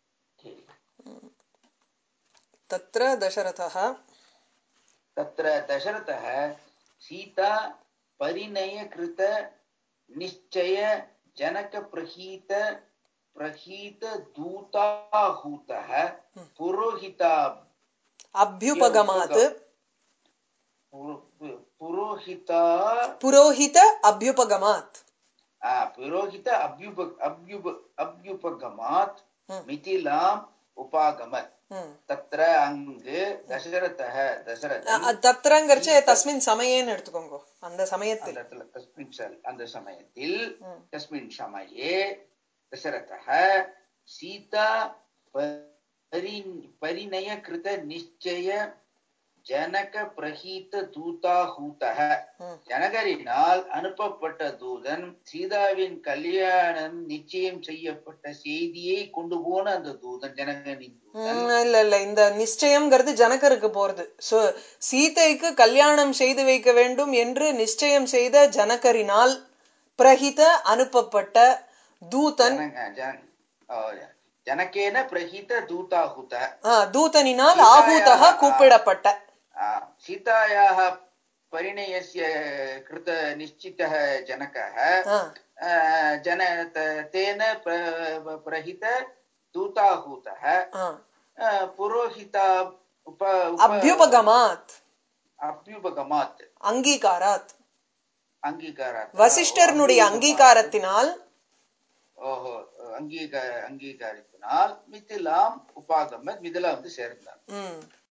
தத்ர தசரதः तत्र दशरथः सीता परिणयकृत निश्चय जनक प्रहीत प्रहीत दूताहूतः पुरोहिता அபியுபகமாத் புரு- பு- புரோஹிதா புரோஹித அபியுபகமாத் ஆ, புரோஹித அபியுப அபியுப அபியுபகமாத் ம். மிதிலாம் உபாகமத் ம். தத்ர அங்கு தசரதः தசரதன் அ- அ- தத்ரங்கரிச்சு தஸ்மின் சமயேன்னு எடுத்துக்கோங்க அந்த சமயத்தில் அந்த இடத்துல தஸ்மின் சல்- அந்த சமயத்தில் ம். தஸ்மின் சமயே தசரதः சீதா பரி பரிணய கிருத நிச்சய ஜனக பிரஹீத தூதாஹூதः ம். ஜனகரினால் அனுப்பப்பட்ட தூதன் சீதாவின் கல்யாணம் நிச்சயம் செய்யப்பட்ட செய்தியை கொண்டு போன அந்த தூதன் ஜனகனின் தூதன் ம், இல்ல இல்ல இந்த நிச்சயம்ங்கிறது ஜனகருக்கு போறது சோ சீதைக்கு கல்யாணம் செய்து வைக்க வேண்டும் என்று நிச்சயம் செய்த ஜனகரினால் பிரஹித அனுப்பப்பட்ட தூதன் ஜன- ஜன- ஆ, ஜனகேன பிரஹீத தூதாஹூத ஆ, தூதனினால் சீதாயாக, ஆகூதக ஆ. கூப்பிடப்பட்ட ஆ, सीतायाः परिणयस्य कृत निश्चितः जनकः ஆ, आ, जन त- तेन प्र- प्रहित दूताहूतः ஆ. आ, पुरोहिता उप उप- அபியுபகமாத் அபியுபகமாத் அங்கீகாராத் அங்கீகாராத் வசிஷ்டர்னுடைய அங்கீகாரத்தினால் ஓஹோ அங்கீகார அங்கீகாரத்தினால் மிதிலாம் உபாகமத் மிதிலா வந்து சேர்ந்தார் ம்